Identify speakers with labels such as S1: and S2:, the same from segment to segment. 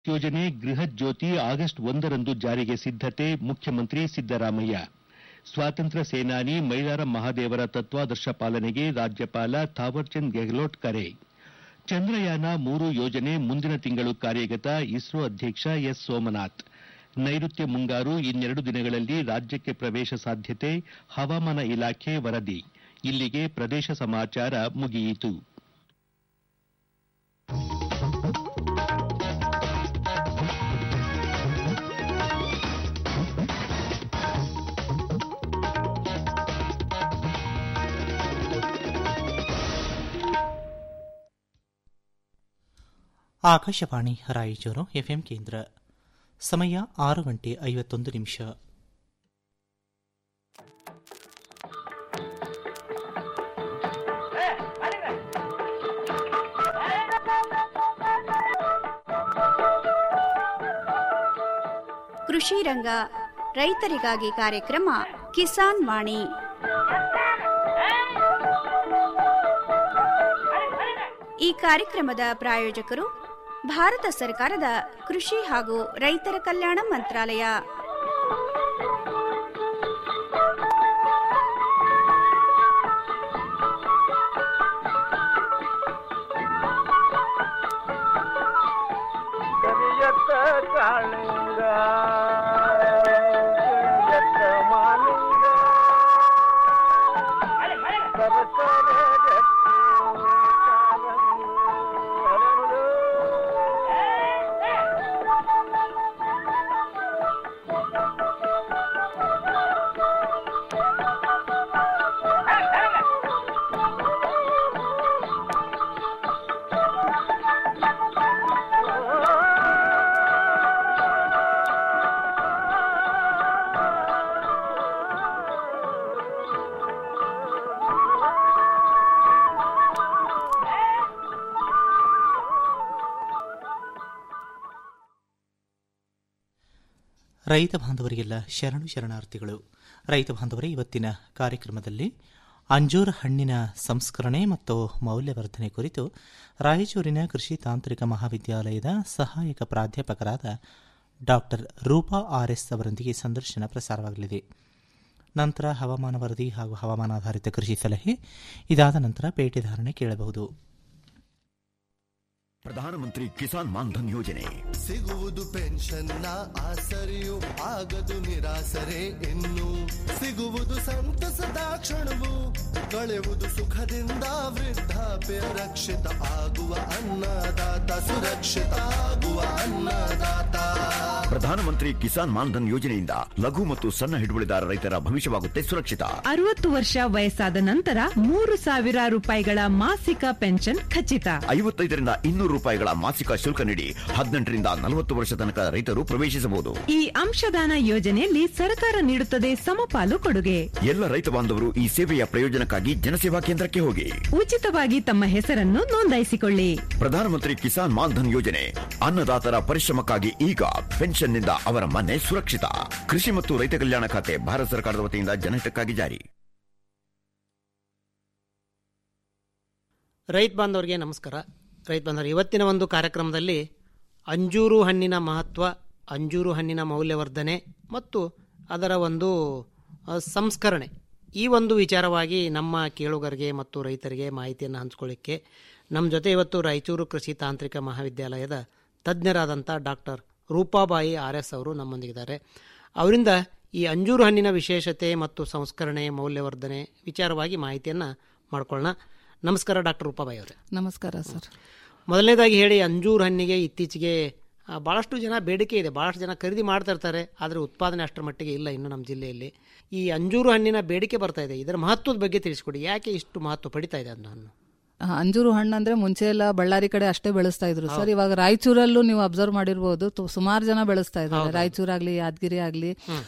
S1: ಯೋಜನೆ ಗೃಹತ್ ಜ್ಯೋತಿ ಆಗಸ್ಟ್ ಒಂದರಂದು ಜಾರಿಗೆ ಸಿದ್ದತೆ ಮುಖ್ಯಮಂತ್ರಿ ಸಿದ್ದರಾಮಯ್ಯ ಸ್ವಾತಂತ್ರ್ಯ ಸೇನಾನಿ ಮೈಲಾರ ಮಹಾದೇವರ ತತ್ವಾದರ್ಶ ಪಾಲನೆಗೆ ರಾಜ್ಯಪಾಲ ಥಾವರ್ಚಂದ್ ಗೆಹ್ಲೋಟ್ ಕರೆ ಚಂದ್ರಯಾನ ಮೂರು ಯೋಜನೆ ಮುಂದಿನ ತಿಂಗಳು ಕಾರ್ಯಗತ ಇಸ್ರೋ ಅಧ್ಯಕ್ಷ ಎಸ್ ಸೋಮನಾಥ್ ನೈಋತ್ಯ ಮುಂಗಾರು ಇನ್ನೆರಡು ದಿನಗಳಲ್ಲಿ ರಾಜ್ಯಕ್ಕೆ ಪ್ರವೇಶ ಸಾಧ್ಯತೆ ಹವಾಮಾನ ಇಲಾಖೆ ವರದಿ ಇಲ್ಲಿಗೆ ಪ್ರದೇಶ ಸಮಾಚಾರ ಮುಗಿಯಿತು
S2: ಆಕಾಶವಾಣಿ ರಾಯಚೂರು ಎಫ್ಎಂ ಕೇಂದ್ರ ಸಮಯ ಆರು ಗಂಟೆ ಐವತ್ತೊಂದು ನಿಮಿಷ
S3: ಕೃಷಿ ರಂಗ ರೈತರಿಗಾಗಿ ಕಾರ್ಯಕ್ರಮ ಕಿಸಾನ್ ವಾಣಿ ಈ ಕಾರ್ಯಕ್ರಮದ ಪ್ರಾಯೋಜಕರು ಭಾರತ ಸರ್ಕಾರದ ಕೃಷಿ ಹಾಗೂ ರೈತರ ಕಲ್ಯಾಣ ಮಂತ್ರಾಲಯ
S4: ಕರಿಯತ್ತ ಕಾಳಿಂಗ ಕರಿಯತ್ತ ಮಾಲಿಂಗ ಸರಸರ ಜಟ್ಟಿ ಕಾಲಂಗ ಹರಳು.
S2: ರೈತ ಬಾಂಧವರಿಗೆಲ್ಲ ಶರಣು ಶರಣಾರ್ಥಿಗಳು ರೈತ ಬಾಂಧವರೇ ಇವತ್ತಿನ ಕಾರ್ಯಕ್ರಮದಲ್ಲಿ ಅಂಜೂರ ಹಣ್ಣಿನ ಸಂಸ್ಕರಣೆ ಮತ್ತು ಮೌಲ್ಯವರ್ಧನೆ ಕುರಿತು ರಾಯಚೂರಿನ ಕೃಷಿ ತಾಂತ್ರಿಕ ಮಹಾವಿದ್ಯಾಲಯದ ಸಹಾಯಕ ಪ್ರಾಧ್ಯಾಪಕರಾದ ಡಾಕ್ಟರ್ ರೂಪಾ ಆರ್ ಎಸ್ ಅವರೊಂದಿಗೆ ಸಂದರ್ಶನ ಪ್ರಸಾರವಾಗಲಿದೆ ನಂತರ ಹವಾಮಾನ ವರದಿ ಹಾಗೂ ಹವಾಮಾನಾಧಾರಿತ ಕೃಷಿ ಸಲಹೆ ಇದಾದ ನಂತರ ಪೇಟೆ ಧಾರಣೆ ಕೇಳಬಹುದು
S5: ಪ್ರಧಾನಮಂತ್ರಿ ಕಿಸಾನ್ ಮಾನ್ಧನ್ ಯೋಜನೆ
S6: ಸಿಗುವುದು ಪೆನ್ಷನ್ನ ಆಸರೆಯು ಆಗದು ನಿರಾಸರೆ ಇನ್ನು ಸಿಗುವುದು ಸಂತಸದ ಕ್ಷಣವು ಕಳೆಯುವುದು ಸುಖದಿಂದ ವೃದ್ಧಾಪ್ಯ ರಕ್ಷಿತ ಆಗುವ ಅನ್ನದಾತ ಸುರಕ್ಷಿತ ಆಗುವ ಅನ್ನದಾತ
S5: ಪ್ರಧಾನಮಂತ್ರಿ ಕಿಸಾನ್ ಮಾನ್ಧನ್ ಯೋಜನೆಯಿಂದ ಲಘು ಮತ್ತು ಸಣ್ಣ ಹಿಡುವಳಿದಾರ ರೈತರ ಭವಿಷ್ಯವಾಗುತ್ತೆ ಸುರಕ್ಷಿತ
S7: ಅರವತ್ತು ವರ್ಷ ವಯಸ್ಸಾದ ನಂತರ ಮೂರು ಸಾವಿರ ರೂಪಾಯಿಗಳ ಮಾಸಿಕ ಪೆನ್ಷನ್ ಖಚಿತ
S5: ಐವತ್ತೈದರಿಂದ ಇನ್ನೂರು ರೂಪಾಯಿಗಳ ಮಾಸಿಕ ಶುಲ್ಕ ನೀಡಿ ಹದಿನೆಂಟರಿಂದ ನಲವತ್ತು ವರ್ಷ ತನಕ ರೈತರು ಪ್ರವೇಶಿಸಬಹುದು
S7: ಈ ಅಂಶದಾನ ಯೋಜನೆಯಲ್ಲಿ ಸರ್ಕಾರ ನೀಡುತ್ತದೆ ಸಮಪಾಲು ಕೊಡುಗೆ
S5: ಎಲ್ಲ ರೈತ ಬಾಂಧವರು ಈ ಸೇವೆಯ ಪ್ರಯೋಜನಕ್ಕಾಗಿ ಜನಸೇವಾ ಕೇಂದ್ರಕ್ಕೆ ಹೋಗಿ
S7: ಉಚಿತವಾಗಿ ತಮ್ಮ ಹೆಸರನ್ನು ನೋಂದಾಯಿಸಿಕೊಳ್ಳಿ
S5: ಪ್ರಧಾನಮಂತ್ರಿ ಕಿಸಾನ್ ಮಾನ್ಧನ್ ಯೋಜನೆ ಅನ್ನದಾತರ ಪರಿಶ್ರಮಕ್ಕಾಗಿ ಈಗ ಪೆನ್ಷನ್ನಿಂದ ಅವರ ಮನೆ ಸುರಕ್ಷಿತ ಕೃಷಿ ಮತ್ತು ರೈತ ಕಲ್ಯಾಣ ಖಾತೆ ಭಾರತ ಸರ್ಕಾರದ ವತಿಯಿಂದ ಜನಹಿತಕ್ಕಾಗಿ ಜಾರಿ
S8: ರೈತ ಬಾಂಧವರಿಗೆ ನಮಸ್ಕಾರ ರೈತ ಬಾಂಧವರು ಇವತ್ತಿನ ಒಂದು ಕಾರ್ಯಕ್ರಮದಲ್ಲಿ ಅಂಜೂರು ಹಣ್ಣಿನ ಮಹತ್ವ ಅಂಜೂರು ಹಣ್ಣಿನ ಮೌಲ್ಯವರ್ಧನೆ ಮತ್ತು ಅದರ ಒಂದು ಆ, ಸಂಸ್ಕರಣೆ ಈ ಒಂದು ವಿಚಾರವಾಗಿ ನಮ್ಮ ಕೇಳುಗರಿಗೆ ಮತ್ತು ರೈತರಿಗೆ ಮಾಹಿತಿಯನ್ನು ಹಂಚ್ಕೊಳ್ಳಿಕ್ಕೆ ನಮ್ಮ ಜೊತೆ ಇವತ್ತು ರಾಯಚೂರು ಕೃಷಿ ತಾಂತ್ರಿಕ ಮಹಾವಿದ್ಯಾಲಯದ ತಜ್ಞರಾದಂಥ ಡಾಕ್ಟರ್ ರೂಪಾಬಾಯಿ ಆರ್ ಎಸ್ ಅವರು ನಮ್ಮೊಂದಿಗಿದ್ದಾರೆ ಅವರಿಂದ ಈ ಅಂಜೂರು ಹಣ್ಣಿನ ವಿಶೇಷತೆ ಮತ್ತು ಸಂಸ್ಕರಣೆ ಮೌಲ್ಯವರ್ಧನೆ ವಿಚಾರವಾಗಿ ಮಾಹಿತಿಯನ್ನು ಮಾಡ್ಕೊಳ್ಳೋಣ ನಮಸ್ಕಾರ ಡಾಕ್ಟರ್ ರೂಪಾಬಾಯಿ ಅವರೇ
S9: ನಮಸ್ಕಾರ ಸರ್
S8: ಮೊದಲನೇದಾಗಿ ಹೇಳಿ ಅಂಜೂರು ಹಣ್ಣಿಗೆ ಇತ್ತೀಚೆಗೆ ಆ, ಭಾಳಷ್ಟು ಜನ ಬೇಡಿಕೆ ಇದೆ ಭಾಳಷ್ಟು ಜನ ಖರೀದಿ ಮಾಡ್ತಾ ಇರ್ತಾರೆ ಆದರೆ ಉತ್ಪಾದನೆ ಅಷ್ಟರ ಮಟ್ಟಿಗೆ ಇಲ್ಲ ಇನ್ನು ನಮ್ಮ ಜಿಲ್ಲೆಯಲ್ಲಿ ಈ ಅಂಜೂರು ಹಣ್ಣಿನ ಬೇಡಿಕೆ ಬರ್ತಾ ಇದೆ ಇದರ ಮಹತ್ವದ ಬಗ್ಗೆ ತಿಳಿಸ್ಕೊಡಿ ಯಾಕೆ ಇಷ್ಟು ಮಹತ್ವ ಪಡಿತಾ ಇದೆ ಅದನ್ನ ಹಣ್ಣು
S9: ಆ, ಅಂಜೂರು ಹಣ್ಣು ಅಂದ್ರೆ ಮುಂಚೆ ಎಲ್ಲ ಬಳ್ಳಾರಿ ಕಡೆ ಅಷ್ಟೇ ಬೆಳೆಸ್ತಾ ಇದ್ರು ಸರ್ ಇವಾಗ ರಾಯಚೂರಲ್ಲೂ ನೀವು ಅಬ್ಸರ್ವ್ ಮಾಡಿರ್ಬೋದು ಸುಮಾರು ಜನ ಬೆಳೆಸ್ತಾ ಇದ್ದಾರೆ ರಾಯಚೂರಾಗ್ಲಿ ಯಾದಗಿರಿ ಆಗ್ಲಿ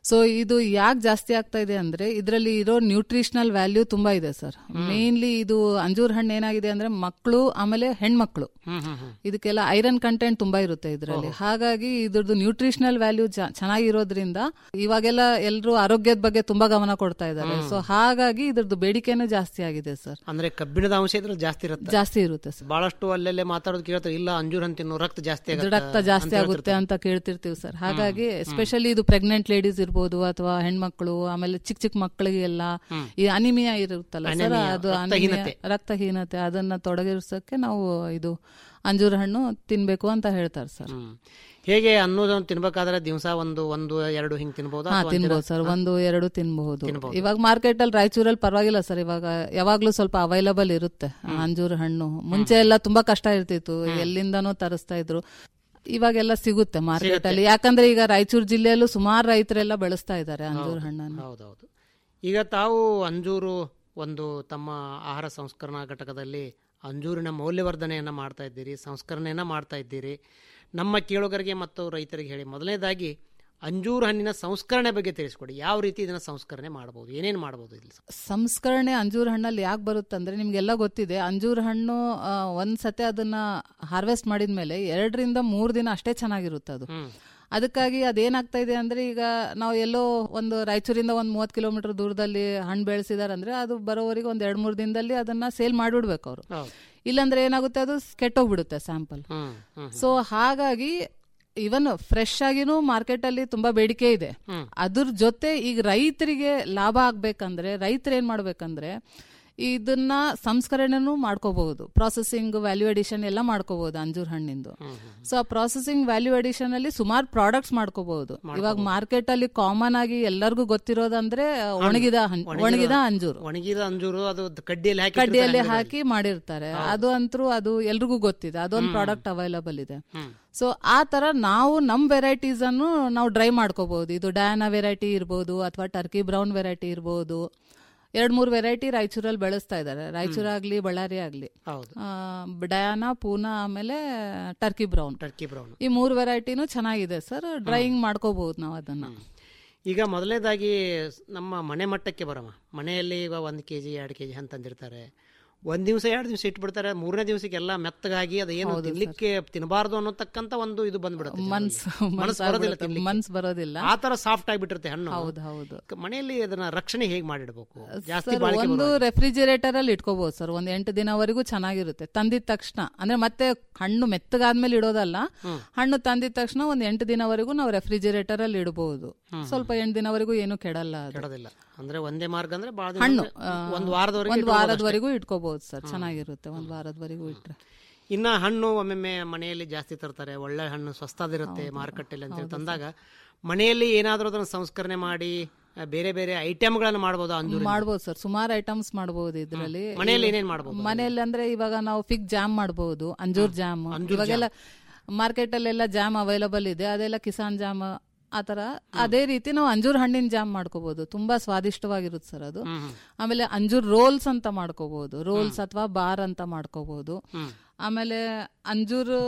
S9: ಸೊ ಇದು ಯಾಕೆ ಜಾಸ್ತಿ ಆಗ್ತಾ ಇದೆ ಅಂದ್ರೆ ಇದರಲ್ಲಿ ಇರೋ ನ್ಯೂಟ್ರಿಷನಲ್ ವ್ಯಾಲ್ಯೂ ತುಂಬಾ ಇದೆ ಸರ್ ಮೇನ್ಲಿ ಇದು ಅಂಜೂರ್ ಹಣ್ಣು ಏನಾಗಿದೆ ಅಂದ್ರೆ ಮಕ್ಕಳು ಆಮೇಲೆ ಹೆಣ್ಮಕ್ಳು ಇದಕ್ಕೆಲ್ಲ ಐರನ್ ಕಂಟೆಂಟ್ ತುಂಬಾ ಇರುತ್ತೆ ಇದರಲ್ಲಿ ಹಾಗಾಗಿ ಇದ್ರದ್ದು ನ್ಯೂಟ್ರಿಷನಲ್ ವ್ಯಾಲ್ಯೂ ಚೆನ್ನಾಗಿರೋದ್ರಿಂದ ಇವಾಗೆಲ್ಲ ಎಲ್ಲರೂ ಆರೋಗ್ಯದ ಬಗ್ಗೆ ತುಂಬಾ ಗಮನ ಕೊಡ್ತಾ ಇದ್ದಾರೆ ಸೊ ಹಾಗಾಗಿ ಇದ್ರದ್ದು ಬೇಡಿಕೆನೂ ಜಾಸ್ತಿ ಆಗಿದೆ ಸರ್
S8: ಅಂದ್ರೆ ಕಬ್ಬಿಣದ ಅಂಶ ಇದ್ರಲ್ಲಿ ಜಾಸ್ತಿ ಇರುತ್ತೆ
S9: ಜಾಸ್ತಿ ಇರುತ್ತೆ ಸರ್
S8: ಬಹಳಷ್ಟು ಅಲ್ಲೆಲ್ಲೇ ಮಾತಾಡೋದು ಕೇಳ್ತಾರೆ ಇಲ್ಲ ಅಂಜೂರ್ ಹಣ್ಣು ತಿನ್ನು ರಕ್ತ ಜಾಸ್ತಿ ಆಗುತ್ತೆ
S9: ರಕ್ತ ಜಾಸ್ತಿ
S8: ಅಂತ
S9: ಆಗುತ್ತೆ ಅಂತ ಕೇಳ್ತಿರ್ತೀವಿ ಸರ್ ಹಾಗಾಗಿ ಎಸ್ಪೆಷಲಿ ಇದು ಪ್ರೆಗ್ನೆಂಟ್ ಲೇಡೀಸ್ ಇರ್ಬೋದು ಅಥವಾ ಹೆಣ್ಮಕ್ಳು ಆಮೇಲೆ ಚಿಕ್ಕ ಚಿಕ್ಕ ಮಕ್ಕಳಿಗೆಲ್ಲ ಈ ಅನಿಮಿಯಾ ಇರುತ್ತಲ್ಲ ಸರ್
S8: Anemia,
S9: ಅದು
S8: ರಕ್ತಹೀನತೆ.
S9: anemia, ರಕ್ತಹೀನತೆ ಅದನ್ನ ತೊಡಗಿಸಕ್ಕೆ ನಾವು ಇದು ಅಂಜೂರ ಹಣ್ಣು ತಿನ್ಬೇಕು ಅಂತ ಹೇಳ್ತಾರೆ ಸರ್
S8: ಹ್ಮ್. ಹೇಗೆ ಅನ್ನೋದನ್ನ ತಿನ್ಬೇಕಾದ್ರೆ ದಿವಸ ಒಂದು ಒಂದು ಎರಡು ಹಿಂಗ್ ತಿನ್ಬೋದಾ
S9: ಹಾ
S8: ಅಥವಾ
S9: ತಿನ್ಬೋದು
S8: ಒಂದಿನ-
S9: ಸರ್ ಒಂದು ಎರಡು ತಿನ್ಬಹುದು
S8: ತಿನ್ಬೋದು.
S9: ಇವಾಗ ಮಾರ್ಕೆಟ್ ಅಲ್ಲಿ ರಾಯಚೂರಲ್ಲಿ ಪರವಾಗಿಲ್ಲ ಸರ್ ಇವಾಗ ಯಾವಾಗ್ಲೂ ಸ್ವಲ್ಪ ಅವೈಲಬಲ್ ಇರುತ್ತೆ ಅಂಜೂರ ಹಣ್ಣು ಮುಂಚೆ ಎಲ್ಲ ತುಂಬಾ ಕಷ್ಟ ಇರ್ತಿತ್ತು ಎಲ್ಲಿಂದನೂ ತರಿಸ್ತಾ ಇದ್ರು ಇವಾಗೆಲ್ಲ ಸಿಗುತ್ತೆ ಮಾರ್ಕೆಟ್ ಅಲ್ಲಿ ಯಾಕಂದ್ರೆ ಈಗ ರಾಯಚೂರು ಜಿಲ್ಲೆಯಲ್ಲೂ ಸುಮಾರು ರೈತರೆಲ್ಲ ಬೆಳೆಸ್ತಾ ಇದ್ದಾರೆ ಅಂಜೂರ ಹಣ್ಣನ್ನು
S8: ಹೌದೌದು ಈಗ ತಾವು ಅಂಜೂರು ಒಂದು ತಮ್ಮ ಆಹಾರ ಸಂಸ್ಕರಣಾ ಘಟಕದಲ್ಲಿ ಅಂಜೂರಿನ ಮೌಲ್ಯವರ್ಧನೆಯನ್ನ ಮಾಡ್ತಾ ಇದ್ದೀರಿ ಸಂಸ್ಕರಣೆಯನ್ನ ಮಾಡ್ತಾ ಇದ್ದೀರಿ ನಮ್ಮ ಕೇಳುಗರಿಗೆ ಮತ್ತು ರೈತರಿಗೆ ಹೇಳಿ ಮೊದಲನೇದಾಗಿ ಅಂಜೂರು ಹಣ್ಣಿನ ಸಂಸ್ಕರಣೆ ಬಗ್ಗೆ ತಿಳಿಸ್ಕೊಡಿ ಯಾವ ರೀತಿ ಇದನ್ನ ಸಂಸ್ಕರಣೆ ಮಾಡಬಹುದು ಏನೇನು ಮಾಡಬಹುದು ಇಲ್ಲಿ
S9: ಸಂಸ್ಕರಣೆ ಅಂಜೂರ ಹಣ್ಣಲ್ಲಿ ಯಾಕೆ ಬರುತ್ತಂದ್ರೆ ನಿಮ್ಗೆಲ್ಲ ಗೊತ್ತಿದೆ ಅಂಜೂರ ಹಣ್ಣು ಆ, ಒಂದ್ ಸತಿ ಅದನ್ನ ಹಾರ್ವೆಸ್ಟ್ ಮಾಡಿದ್ಮೇಲೆ ಎರಡರಿಂದ ಮೂರ್ ದಿನ ಅಷ್ಟೇ ಚೆನ್ನಾಗಿರುತ್ತೆ ಅದು ಅದಕ್ಕಾಗಿ ಅದೇನಾಗ್ತಾ ಇದೆ ಅಂದ್ರೆ ಈಗ ನಾವು ಎಲ್ಲೋ ಒಂದು ರಾಯಚೂರಿಂದ ಒಂದ್ ಮೂವತ್ ಕಿಲೋಮೀಟರ್ ದೂರದಲ್ಲಿ ಹಣ್ಣು ಬೆಳೆಸಿದಾರೆ ಅಂದ್ರೆ ಅದು ಬರೋವರೆಗೆ ಒಂದ್ ಎರಡ್ ಮೂರ್ ದಿನದಲ್ಲಿ ಅದನ್ನ ಸೇಲ್ ಮಾಡಿಬಿಡ್ಬೇಕು ಅವರು ಇಲ್ಲಾಂದ್ರೆ ಏನಾಗುತ್ತೆ ಅದು ಕೆಟ್ಟೋಗ್ಬಿಡುತ್ತೆ ಸ್ಯಾಂಪಲ್ ಸೊ ಹಾಗಾಗಿ ಇವನ್ ಫ್ರೆಶ್ ಆಗಿನೂ ಮಾರ್ಕೆಟ್ ಅಲ್ಲಿ ತುಂಬಾ ಬೇಡಿಕೆ ಇದೆ ಅದ್ರ ಜೊತೆ ಈಗ ರೈತರಿಗೆ ಲಾಭ ಆಗ್ಬೇಕಂದ್ರೆ ರೈತರು ಏನ್ ಮಾಡ್ಬೇಕಂದ್ರೆ ಇದನ್ನ ಸಂಸ್ಕರಣೆನೂ ಮಾಡ್ಕೋಬಹುದು ಪ್ರಾಸೆಸಿಂಗ್ ವ್ಯಾಲ್ಯೂ ಅಡಿಷನ್ ಎಲ್ಲ ಮಾಡ್ಕೋಬಹುದು ಅಂಜೂರ್ ಹಣ್ಣಿಂದು ಸೊ ಆ ಪ್ರಾಸೆಸಿಂಗ್ ವ್ಯಾಲ್ಯೂ ಅಡಿಷನ್ ಅಲ್ಲಿ ಸುಮಾರು ಪ್ರಾಡಕ್ಟ್ಸ್ ಮಾಡ್ಕೋಬಹುದು ಇವಾಗ ಮಾರ್ಕೆಟ್ ಅಲ್ಲಿ ಕಾಮನ್ ಆಗಿ ಎಲ್ಲರಿಗೂ ಗೊತ್ತಿರೋದಂದ್ರೆ ಒಣಗಿದ ಹಣ್- ಒಣಗಿದ ಅಂಜೂರು
S8: ಒಣಗಿದ ಅಂಜೂರು ಅದು ಕಡ್ಡಿಯಲ್ಲಿ ಹಾಕಿ
S9: ಕಡ್ಡಿಯಲ್ಲಿ ಹಾಕಿ ಮಾಡಿರ್ತಾರೆ ಅದು ಅಂತರೂ ಅದು ಎಲ್ರಿಗೂ ಗೊತ್ತಿದೆ ಅದೊಂದು ಪ್ರಾಡಕ್ಟ್ ಅವೈಲಬಲ್ ಇದೆ ಸೊ ಆ ತರ ನಾವು ನಮ್ ವೆರೈಟೀಸ್ ಅನ್ನು ನಾವು ಡ್ರೈ ಮಾಡ್ಕೋಬಹುದು ಇದು ಡಯಾನಾ ವೆರೈಟಿ ಇರ್ಬೋದು ಅಥವಾ ಟರ್ಕಿ ಬ್ರೌನ್ ವೆರೈಟಿ ಇರ್ಬೋದು ಎರಡ್ ಮೂರ್ ವೆರೈಟಿ ರಾಯಚೂರಲ್ಲಿ ಬೆಳೆಸ್ತಾ ಇದ್ದಾರೆ ರಾಯಚೂರು ಆಗ್ಲಿ ಬಳ್ಳಾರಿ ಆಗ್ಲಿ
S8: ಹೌದು
S9: ಆ, ಡಯಾನಾ ಪೂನಾ ಆಮೇಲೆ ಟರ್ಕಿ ಬ್ರೌನ್
S8: ಟರ್ಕಿ ಬ್ರೌನ್
S9: ಈ ಮೂರ್ ವೆರೈಟಿನೂ ಚೆನ್ನಾಗಿದೆ ಸರ್ ಡ್ರೈಯಿಂಗ್ ಮಾಡ್ಕೋಬಹುದು ನಾವು ಅದನ್ನ
S8: ಈಗ ಮೊದಲನೇದಾಗಿ ನಮ್ಮ ಮನೆ ಮಟ್ಟಕ್ಕೆ ಬರೋಣ ಮನೆಯಲ್ಲಿ ಈಗ ಒಂದು ಕೆ ಜಿ ಎರಡು ಕೆ ಜಿ ಅಂತಂದಿರ್ತಾರೆ ಒಂದ್ ದಿವಸ ಎರಡು ದಿವಸ ಇಟ್ಬಿಡ್ತಾರೆ ಮೂರನೇ ದಿವಸಕ್ಕೆ ಎಲ್ಲ ಮೆತ್ತಗಾಗಿ ಅದು ಏನು ತಿನ್ಲಿಕ್ಕೆ ತಿನ್ನಬಾರ್ದು ಅನ್ನೋತಕ್ಕಂತ ಒಂದು ಇದು ಬಂದ್ಬಿಡುತ್ತೆ
S9: ಮನ್ಸ್
S8: ಜನರಿಗೆ. ಮನಸ್ಸು ಬರೋದಿಲ್ಲ ತಿನ್ಲಿಕ್ಕೆ.
S9: ಮನ್ಸ್ ಬರೋದಿಲ್ಲ
S8: ಆ ತರ ಸಾಫ್ಟ್ ಆಗಿಬಿಟ್ಟಿರುತ್ತೆ ಹಣ್ಣು
S9: ಹೌದು ಹೌದು
S8: ಕ- ಮನೆಯಲ್ಲಿ ಅದನ್ನ ರಕ್ಷಣೆ ಹೇಗೆ ಮಾಡಿಡ್ಬೇಕು ಜಾಸ್ತಿ
S9: ಸರ್
S8: ಬಾಳಿಕೆ
S9: ಒಂದು
S8: ಬರುವಾಗ.
S9: ರೆಫ್ರಿಜಿರೇಟರ್ ಅಲ್ಲಿ ಇಟ್ಕೋಬಹುದು ಸರ್ ಒಂದ್ ಎಂಟು ದಿನವರೆಗೂ ಚೆನ್ನಾಗಿರುತ್ತೆ ತಂದಿದ ತಕ್ಷಣ ಅಂದ್ರೆ ಮತ್ತೆ ಹಣ್ಣು ಮೆತ್ತಗಾದ್ಮೇಲೆ ಇಡೋದಲ್ಲ ಹಣ್ಣು ತಂದಿದ ತಕ್ಷಣ ಒಂದ್ ಎಂಟು ದಿನವರೆಗೂ ನಾವು ರೆಫ್ರಿಜಿರೇಟರ್ ಅಲ್ಲಿ ಇಡಬಹುದು ಸ್ವಲ್ಪ ಎಂಟು ದಿನವರೆಗೂ ಏನು ಕೆಡಲ್ಲ ಅದು
S8: ಕೆಡೋದಿಲ್ಲ ಅಂದ್ರೆ ಒಂದೇ ಮಾರ್ಗ ಅಂದ್ರೆ ಬಹಳ ದಿನ
S9: ಹಣ್ಣು
S8: ಅಂದ್ರೆ
S9: ಆ,
S8: ಒಂದ್ ವಾರದವರೆಗೆ
S9: ಒಂದ್
S8: ಇಟ್ಕೊಬೋದು ಅಷ್ಟೇ.
S9: ವಾರದವರೆಗೂ ಇಟ್ಕೋಬಹುದು ಸರ್ ಚೆನ್ನಾಗಿರುತ್ತೆ ಒಂದ್ ವಾರದವರೆಗೂ ಇಟ್ರೆ
S8: ಇನ್ನ ಹಣ್ಣು ಒಮ್ಮೊಮ್ಮೆ ಮನೆಯಲ್ಲಿ ಜಾಸ್ತಿ ತರ್ತಾರೆ ಒಳ್ಳೆ ಹಣ್ಣು ಸ್ವಸ್ತದಿರುತ್ತೆ ಮಾರುಕಟ್ಟೆಯಲ್ಲಿ ಅಂತ ಹೇಳಿ ತಂದಾಗ ಮನೆಯಲ್ಲಿ ಏನಾದ್ರೂ ಅದನ್ನ ಸಂಸ್ಕರಣೆ ಮಾಡಿ ಆ, ಬೇರೆ ಬೇರೆ ಐಟಮ್ಗಳನ್ನು ಮಾಡ್ಬೋದು ಅಂಜೂರ
S9: ಮಾಡ್ಬೋದು ಸರ್ ಸುಮಾರು ಐಟಮ್ಸ್ ಮಾಡಬಹುದು ಇದ್ರಲ್ಲಿ
S8: ಮನೆಯಲ್ಲಿ ಏನೇನ್ ಮಾಡ್ಬೋದು
S9: ಮನೆಯಲ್ಲಿ ಅಂದ್ರೆ ಇವಾಗ ನಾವು ಫಿಗ್ ಜಾಮ್ ಮಾಡಬಹುದು ಅಂಜೂರ್ ಜಾಮ್ ಇವಾಗೆಲ್ಲ ಮಾರ್ಕೆಟ್ ಅಲ್ಲೆಲ್ಲ ಜಾಮ್ ಅವೈಲಬಲ್ ಇದೆ ಅದೆಲ್ಲ ಕಿಸಾನ್ ಜಾಮ್ ಆತರ ಅದೇ ರೀತಿ ನಾವು ಅಂಜೂರ್ ಹಣ್ಣಿನ ಜಾಮ್ ಮಾಡ್ಕೋಬಹುದು ತುಂಬಾ ಸ್ವಾದಿಷ್ಟವಾಗಿರುತ್ತೆ ಸರ್ ಅದು ಆಮೇಲೆ ಅಂಜೂರ್ ರೋಲ್ಸ್ ಅಂತ ಮಾಡ್ಕೋಬಹುದು ರೋಲ್ಸ್ ಅಥವಾ ಬಾರ್ ಅಂತ ಮಾಡ್ಕೋಬಹುದು ಆಮೇಲೆ ಅಂಜೂರು